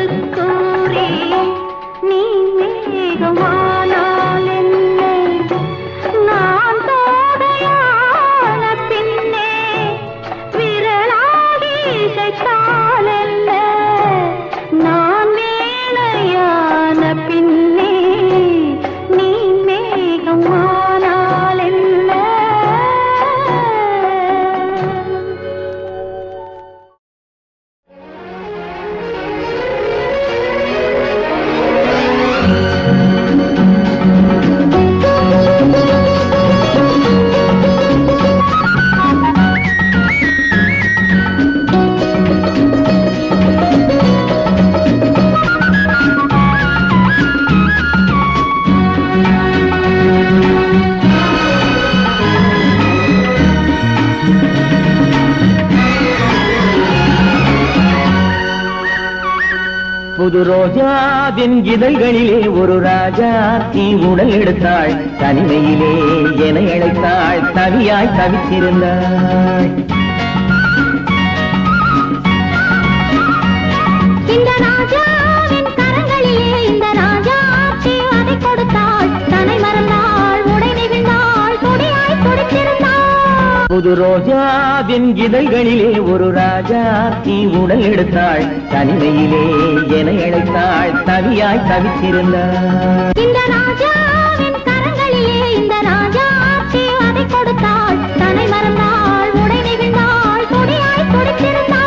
புது ரோஜாவின் இதழ்களிலே ஒரு ராஜா தீ உடல் எடுத்தாள் தனிமையிலே என அழைத்தாள் தவியாய் தவித்திருந்தாள் இந்த ராஜாவின் கரங்களிலே இந்த ராஜா அதை கொடுத்தாள் தன்னை மறந்தாள் உடை நெகிழ்ந்தாள் கொடியாய் துடித்திருந்தாள் புது ரோஜாவின் இதழ்களிலே ஒரு ராஜா தீ உடல் எடுத்தாள் தனிமையிலே என அழைத்தாள் தவியாய் தவித்திருந்தாள் இந்த ராஜாவின் கரங்களிலே இந்த ராஜா அதை கொடுத்தாள் தன்னை மறந்தாள் உடை நெகிழ்ந்தாள் கொடியாய் துடித்திருந்தாள்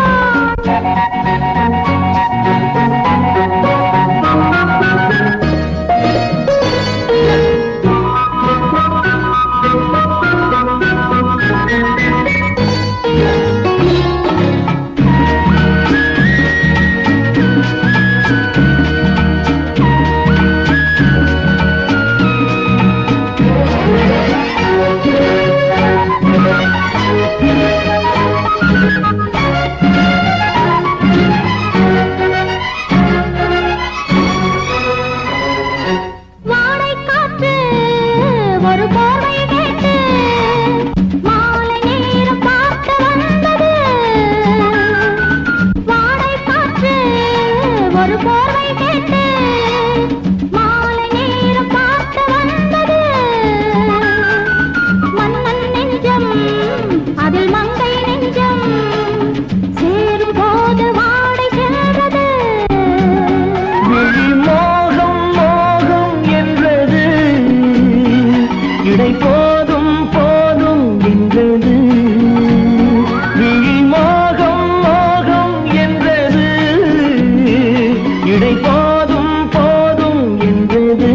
வாடை காற்று ஒரு போர்வை கேட்டு மாலை நேரம் பார்க்க வந்தது வாடை காற்று ஒரு போர்வை கேட்டு மாலை நேரம் பார்க்க வந்தது மன்னன் நெஞ்சம் அதில் மங்கை நெஞ்சம் சேரும் போது வாடை சென்றது விழி மோகம் மோகம் என்றது இடை போதும் போதும் என்றது விழி மோகம் மோகம் என்றது இடை போதும் போதும் என்றது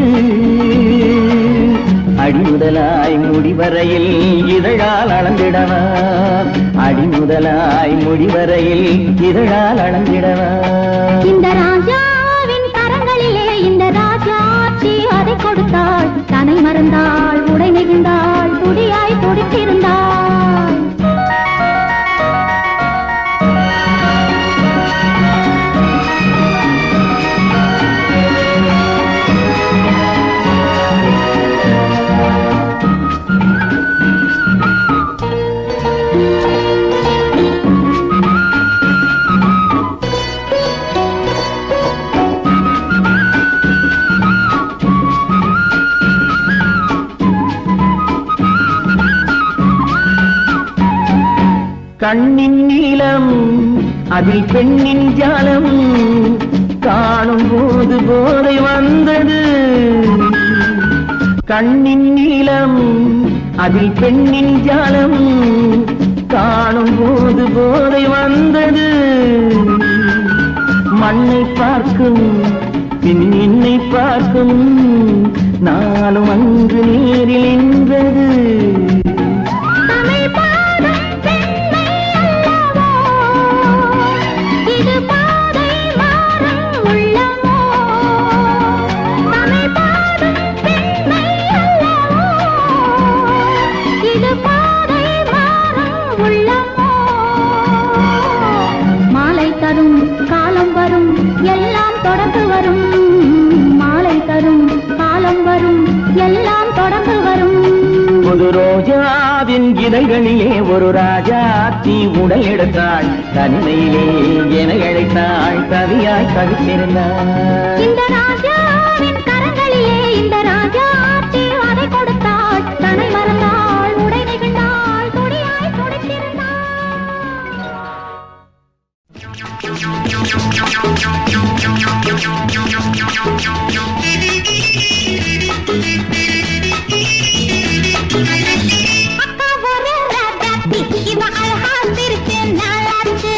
அடிமுதலாய் முடிவரையில் இதழால் அளந்திடவா அடிமுதலாய் முடிவரையில் இதழால் அளந்திடவா இந்த ராஜாவின் கரங்களிலே இந்த ராஜாச்சி அதை கொடுத்தாள் தன்னை மறந்தாள் உடை நெகிழ்ந்தாள் துடியாய் துடித்திருந்தாள் கண்ணின் நீளம் அதில் பெண்ணின் ஜாலம் காணும் போது போதை வந்தது கண்ணின் நீளம் அதில் பெண்ணின் ஜாலம் காணும் போது போதை வந்தது மண்ணை பார்க்கும் பின் என்னை பார்க்கும் நாளும் அங்கு நீரில் நின்றது தமிழ் பாடும் பெண்மை அல்லவோ இது பாதை மாறும் உள்ளமோ தமிழ் பாடும் பெண்மை அல்லவோ இது பாதை மாறும் உள்ளமோ மாலை தரும் காலம் வரும் எல்லாம் தொடர்ந்து வரும் மாலை தரும் காலம் வரும் எல்லாம் தொடர்ந்து வரும் புது ரோஜாவின் இதழ்களிலே ஒரு ராஜா தீ உடல் எடுத்தாள் தனிமையிலே என அழைத்தாள் கவியாய் கவித்திருந்தாள் இந்த ராஜாவின் கரங்களிலே இந்த ராஜா அதை கொடுத்தாள் தன்னை மறந்தாள் உடை நெகிழ்ந்தாள் துடியாய் துடித்திருந்தாள் அக்கா ஒரு ராஜாத்தி இவ அழகா சிரிச்சு நாளாச்சு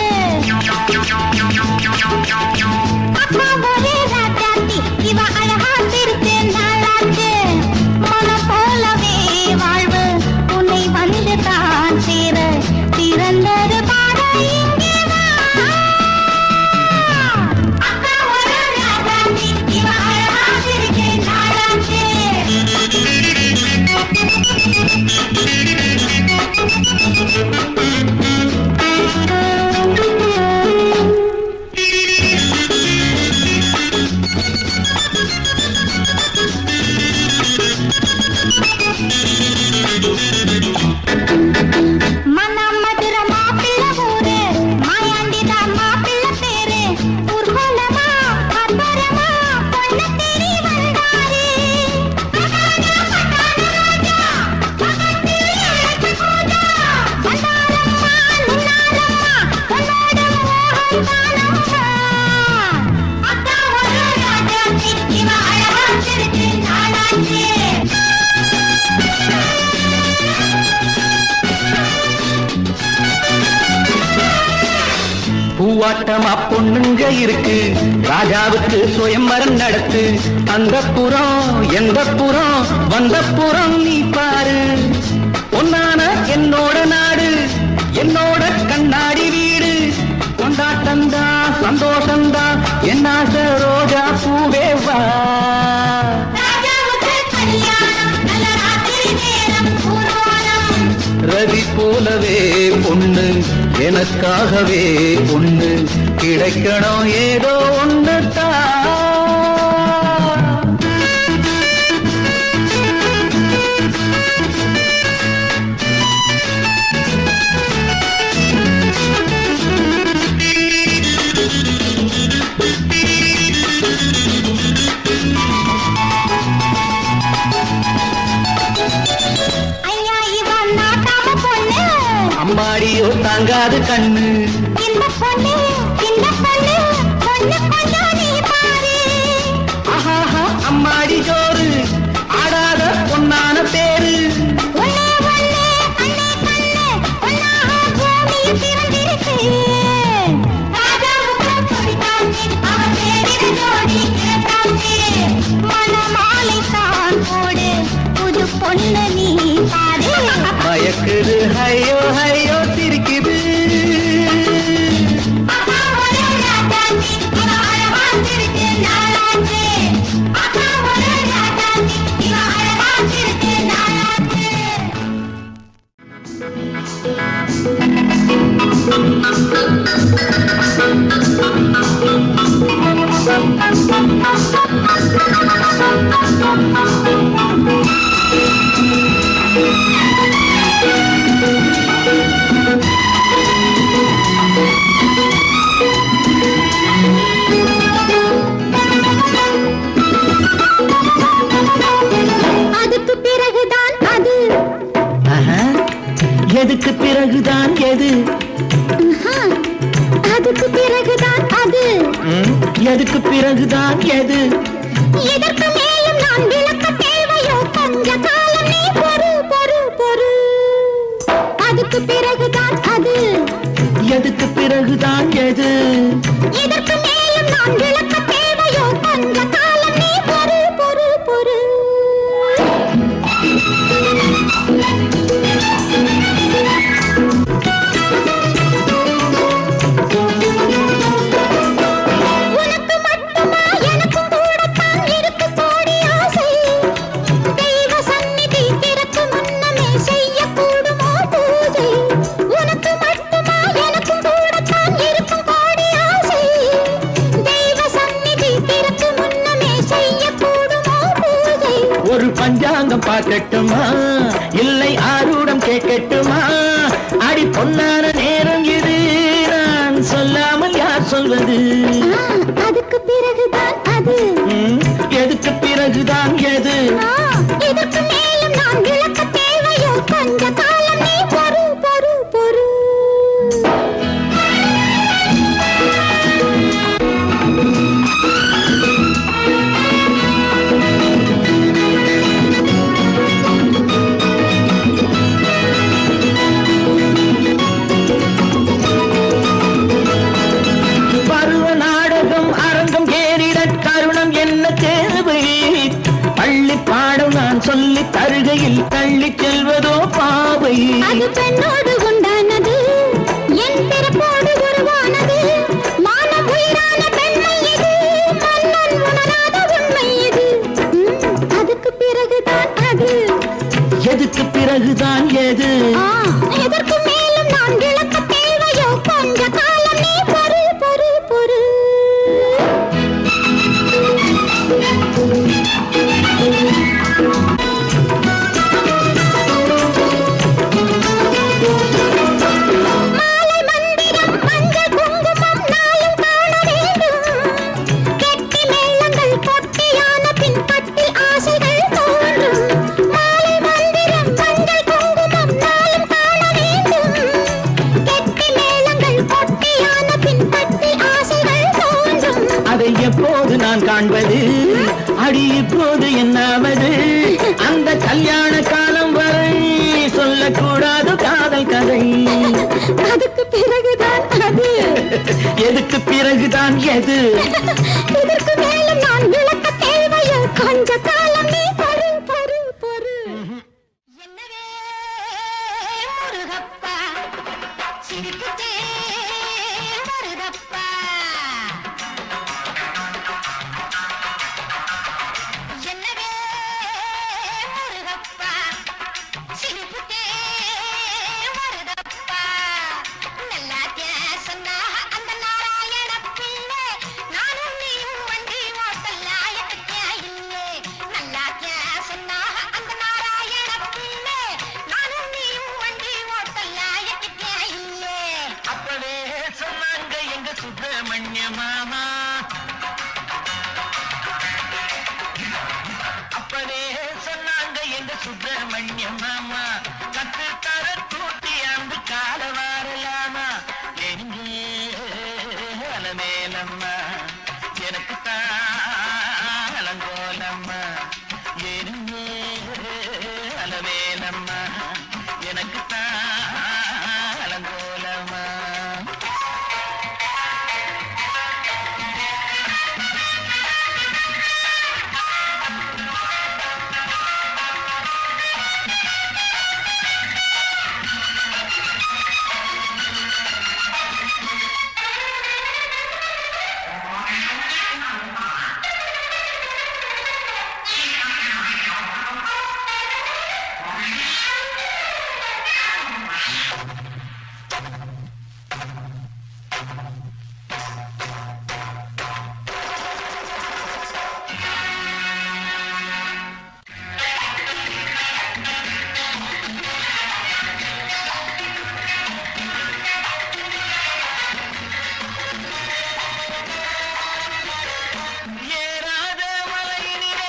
அக்கா ஒரு ராஜாத்தி இவ அழகா சிரிச்சு நாளாச்சு மனம் போலவே வாழ்வு உன்னை வந்து தான் சேர திறந்தது பாட இங்கே வா. அக்கா ஒரு ராஜாத்தி இவ அழகா பூவாட்டமா பொண்ணுங்க இருக்கு ராஜாவுக்கு சுயம்பரம் நடத்து அந்த புறம் எந்த புறம் வந்த புறம் நீ பாரு பொன்னான என்னோட நாடு என்னோட கண்ணாடி வீடு கொண்டாட்டந்தா சந்தோஷந்தா என்னாச ரோஜா பூவே வா ராஜாவுக்கு கல்யாணம் நல்ல ராத்திரி நேரம் ஊர்வலம் ரதி போலவே பொண்ணு எனக்காகவே பொண்ணு கிடைக்கணும் ஏதோ ஒண்ணு ஐயா இவன் நாட்டாம பொண்ணு அம்மாடியோ தாங்காது கண்ணு இந்த பொண்ணு இந்த பொண்ணு பொண்ணு கொஞ்சம் நீ பாரு ஆஹாஹா அம்மாடி ஜோறு ஆடாத பொன்னான பேரு ஒண்ணே ஒண்ணே கண்ணே கண்ணு ஒன்னாக பூமியில் பிறந்திருக்கு ராஜாவுக்கு துடித்தாச்சு அவன் தேடின ஜோடி கிடைத்தாச்சு மணமாலை தான் போடு புது பொண்ணு நீ பாரு மயக்குது ஹையோ ஹையோ சிரிக்குது அக்கா ஒரு ராஜாச்சி இவ அழகா சிரிச்சு நாளாச்சு அக்கா ஒரு ராஜாச்சி இவ அழகா சிரிச்சு நாளாச்சு அதுக்கு பிறகுதான் அது ஆஹா, எதுக்கு பிறகுதான் எது ஆஹா, அதுக்கு பிறகுதான் அது ம், எதுக்கு பிறகுதான் எது இதற்கு மேலும் நான் விளக்க தேவையோ கொஞ்ச காலம் நீ பொறு பொறு பொறு அதுக்கு பிறகுதான் அது எதுக்கு பிறகுதான் எது இதற்கு மேலும் நான் விளக்க தேவையோ கொஞ்ச காலம் நீ பொறு பொறு பொறு உனக்கு மட்டுமா எனக்கும் கூடத்தான் இருக்கு கோடி ஆசை தெய்வ சந்நிதி திறக்கு முன்னமே செய்யக்கூடுமோ பூஜை உனக்கு மட்டுமா எனக்கும் கூடத்தான் இருக்கும் கோடி ஆசை தெய்வ சந்நிதி திறக்கு முன்னமே செய்யக்கூடுமோ பூஜை ஒரு பஞ்சாங்கம் பார்க்கட்டுமா இல்லை ஆரூடம் கேட்கட்டுமா அடி பொன்னான நேரம் இது நான் சொல்லாமல் யார் சொல்வது ஆ, அதுக்கு பிறகுதான் அது ம், எதுக்கு பிறகுதான் எது ஆ, இதற்கு மேலும் நான் விளக்க தேவையோ கொஞ்ச காலம் நீ பொறு பொறு பொறு பருவ நாடகம் அரங்கம் ஏறிட கருணம் என்ன தேவை பள்ளி பாடம் நான் சொல்லி தருகையில் தள்ளி செல்வதோ பாவை அது பெண்ணோடு உண்டானது என் பிறப்போடு உருவானது மானம் உயிரான பெண்மை இது மன்னன் உணராத உண்மை இது ம், அதுக்கு பிறகுதான் அது எதுக்கு பிறகுதான் எது ஆ, எதற்கு மேலும் நான் விளக்க தேவையோ கொஞ்ச காலம் நீ பொறு பொறு பொறு மாலை மந்திரம் மஞ்சள் குங்குமம் நாளும் காண வேண்டும் கெட்டி மேளங்கள் கொட்டியான பின் கட்டில் ஆசைகள் தோன்றும் மாலை மந்திரம் மஞ்சள் குங்குமம் நாளும் காண வேண்டும் கெட்டி மேளங்கள் கொட்டியான பின் கட்டில் ஆசைகள் தோன்றும் அதை எப்போது நான் காண்பது அடி இப்போது என்னாவது அந்த கல்யாண காலம் வரை சொல்லக்கூடாது காதல் கதை அதுக்கு பிறகுதான் அது எதுக்கு பிறகுதான் எது இதற்கு மேலும் நான் விளக்க தேவையோ கொஞ்ச காலம் நீ பொறு பொறு பொறு என்னவே முருகப்பா சிரிப்புத்தே வருதப்பா என்னவே முருகப்பா சிரிப்புத்தே வருதப்பா நல்லா சொன்னா அந்த நாராயண பிள்ளை நானும் நீயும் வண்டி ஓட்டலாயக்கே இல்லை நல்லா சொன்னா அந்த நாராயண பிள்ளை நானும் நீயும் வண்டி ஓட்டலாயக்கே இல்லை அப்பவே சொன்னாங்க எங்க சுப்பிரமணிய மாமா அப்பவே சொன்னாங்க எங்க சுப்பிரமணிய மாமா கத்து தர கூட்டி அந்த கால வரலாமா எங்க அலமேலம்மா எனக்கு தான் அலங்கோலம்மா எங்க அலமேலம்மா எனக்கு தான் அலங்கோலம்மா ஏறாத மலையினிலே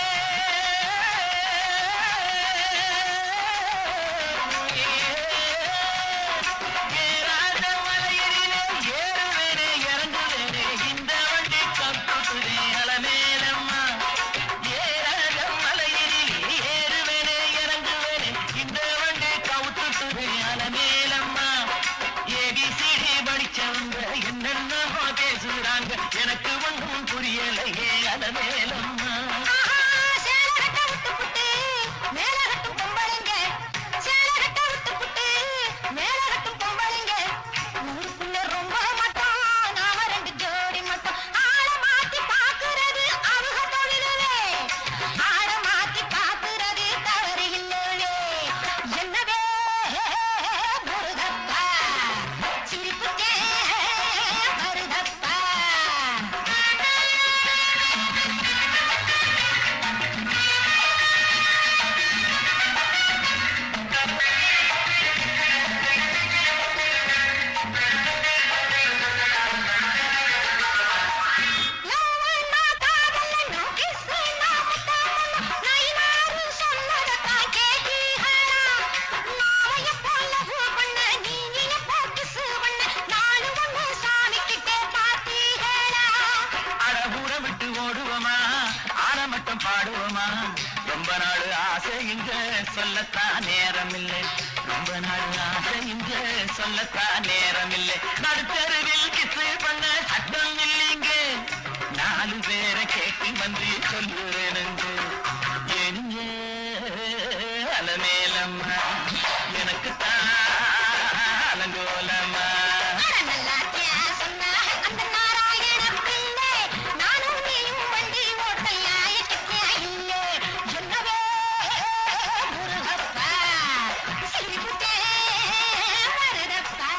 ஏறாத மலையினிலே ஏறுவேனே இறங்குவேனே இந்த வண்டி கப்புதுரே அலமேலம்மா ஏறாத மலையினிலே ஏறுவேனே இறங்குவேனே இந்த வண்டி கவுத்துதுரே அலமேலம்மா ஏபிசிடி படிச்சவங்க என்னென்னமோ பேசுறாங்க எனக்கு ஒன்றும் புரியலையே அலமேலம்மா சேலகட்ட விட்டு புட்டு மேலகட்டும் பொம்பளைங்க சேலகட்ட விட்டு புட்டு மேலகட்டும் பொம்பளைங்க ஊருக்குள்ள ரொம்ப மட்டும் நாம ரெண்டு ஜோடி மட்டும் ஆள மாத்தி பாக்குறது அவங்க தொழிலே ஆள மாத்தி பாக்குறது தவறு இல்லவே என்னவே முருகப்பா சிரிப்புக்கே வருதப்பா லவ்வண்ணா காதலண்ணா கிஸ்ஸண்ணா முத்தண்ணா நைனாரு சொன்னதத்தான் கேட்டீங்களா நாளைய போல பூ பண்ண நீங்க போக்கிசு பண்ண நாலு ஒண்ணு சாமி கிட்டே பார்த்தீங்களா அடபூர விட்டு ஓடுவோமா ஆன மட்டும் பாடுவோமா ரொம்ப நாள் ஆசை இங்க சொல்லத்தான் நேரம் இல்லை ரொம்ப நாள் ஆசை இங்க சொல்லத்தான் நேரம் இல்லை நடுத்தருவில் கிசு பண்ண சட்டம் இல்லைங்க நாலு பேரை கேட்டு வந்து சொல்லுறேனுங்க எங்க அலமேலம்மா எனக்கு தான் அலங்கோலம்மா நல்லா சொன்னா அந்த நாராயண பிள்ளை நானும் நீயும் வண்டி ஓட்டையா எட்டே இல்லை என்னவே முருகப்பா சிரிப்புட்டே வருதப்பா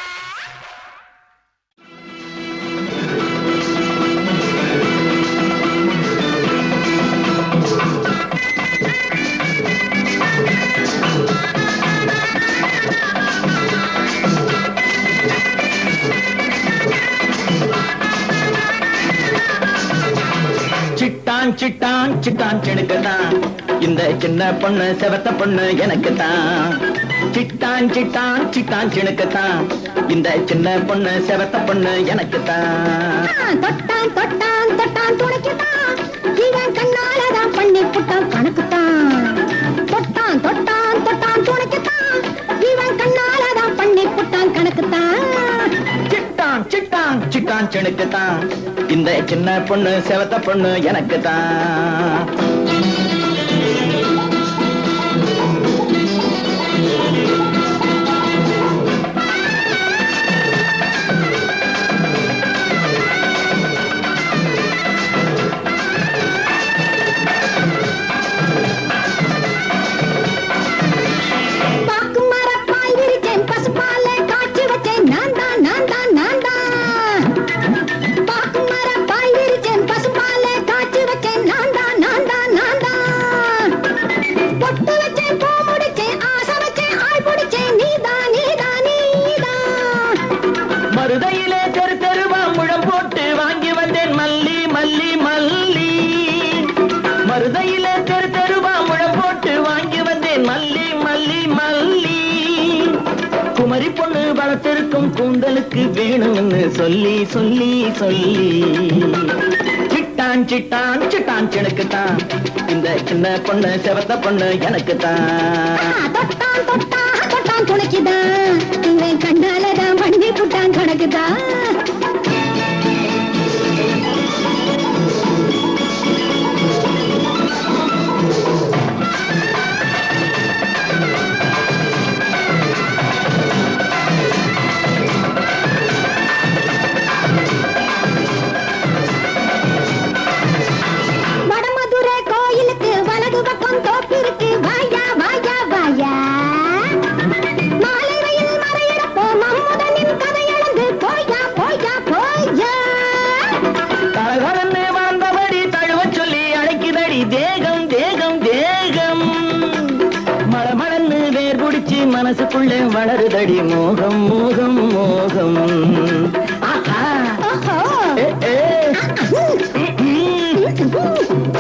சிட்டான் சிட்டான் சிட்டான் சிணுக்குதான் இந்த சின்ன பொண்ணு செவத்த பொண்ணு எனக்கு தான் சிட்டான் சிட்டான் சிட்டான் சிணுக்குதான் இந்த சின்ன பொண்ணு செவத்த பொண்ணு எனக்கு தான் தொட்டான் தொட்டான் தொட்டான் துணைக்குத்தான் இவன் கண்ணாலதான் பண்ணி புட்டான் கணக்குத்தான் தொட்டான் தொட்டான் தொட்டான் துணைக்குத்தான் இவன் கண்ணாலதான் பண்ணி புட்டான் கணக்குத்தான் சிட்டான் சிட்டான் சினுக்கு தான் இந்த சின்ன பொண்ணு செவத்த பொண்ணு எனக்கு தான் பாக்கு மரப்பாய் விரிச்சேன் பசுப்பாலை காய்ச்சி வச்சேன் நான் தான் நான் தான் நான் தான் பாக்கு மரப்பாய் விரிச்சேன் பசுப்பாலை காய்ச்சி வச்சேன் நான் தான் நான் தான் நான் தான் பொட்டு வச்சேன் பூ முடிச்சேன் ஆசை வச்சேன் ஆள் பிடிச்சேன் நீதான் நீதான் நீதான் மருதையிலே தெரு தெருவா முழம் போட்டு வாங்கி வந்தேன் மல்லி மல்லி மல்லி மருதையிலே தெரு தெருவா முழம் போட்டு வாங்கி வந்தேன் மல்லி மல்லி மல்லி குமரி பொண்ணு வளர்த்திருக்கும் கூந்தலுக்கு வேணும்னு சொல்லி சொல்லி சொல்லி சிட்டான் சிட்டான் சிட்டான் சினுக்குத்தான் இந்த சின்ன பொண்ணு செவத்த பொண்ணு எனக்கு தான் தொட்டான் தொட்டான் தொட்டான் துணைக்குதான் இவன் கண்ணாலதான் பண்ணி புட்டான் கணக்குதான் வடமதுரை கோயிலுக்கு வலது பக்கம் தோப்பு இருக்கு வாயா வாயா வாயா மாலை வெயில் மறையிடப்போ மம்முதனின் கதை எழுந்து போயா போயா போயா தரகரன்னு வாழ்ந்தபடி தழுவ சொல்லி அழைக்குதடி தேகம் தேகம் தேகம் மழமழன்னு வேர் பிடிச்சு மனசுக்குள்ளே வளருதடி மோகம் மோகம் மோகம் ஆஹா ஓஹோ ஏ, ஏ. ம்.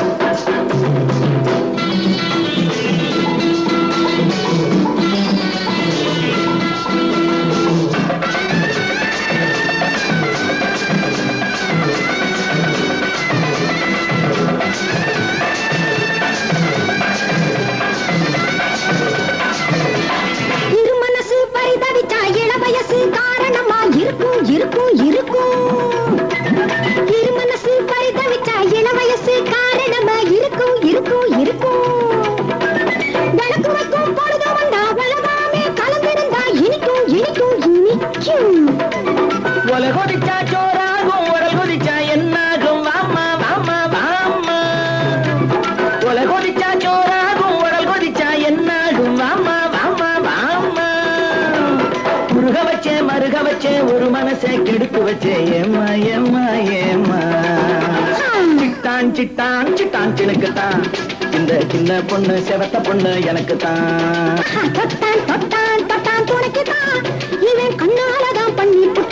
இரு மனசு பரிதவிச்சா இள வயசு காரணமா இருக்கும் இருக்கும் இருக்கும் இரு மனசு பரிதவிச்சா இள வயசு காரணமா இருக்கும் இருக்கும் இருக்கும் விளக்கு வைக்கும் பொழுது வந்தா வளராமே கலந்திருந்தா இனிக்கும் இனிக்கும் இனிக்கும் ஒலை கொதிச்சா சோறாகும் உடல் கொதிச்சா என்னாகும் வாமா வாமா வாமா ஒலை கொதிச்சா சோறாகும் உடல் கொதிச்சா என்னாகும் வாமா வாமா வாமா முருக வச்சே மருக வச்சே ஒரு மனசை கெடுத்து வச்சே ஏமா ஏமா ஏமா சிட்டான் சிட்டான் சிட்டான் சினுக்குத்தான் இந்த சின்ன பொண்ணு செவத்த பொண்ணு எனக்கு தான் தொட்டான் தொட்டான் தொட்டான் துணைக்குதான் இவன் கண்ணாலதான் பண்ணி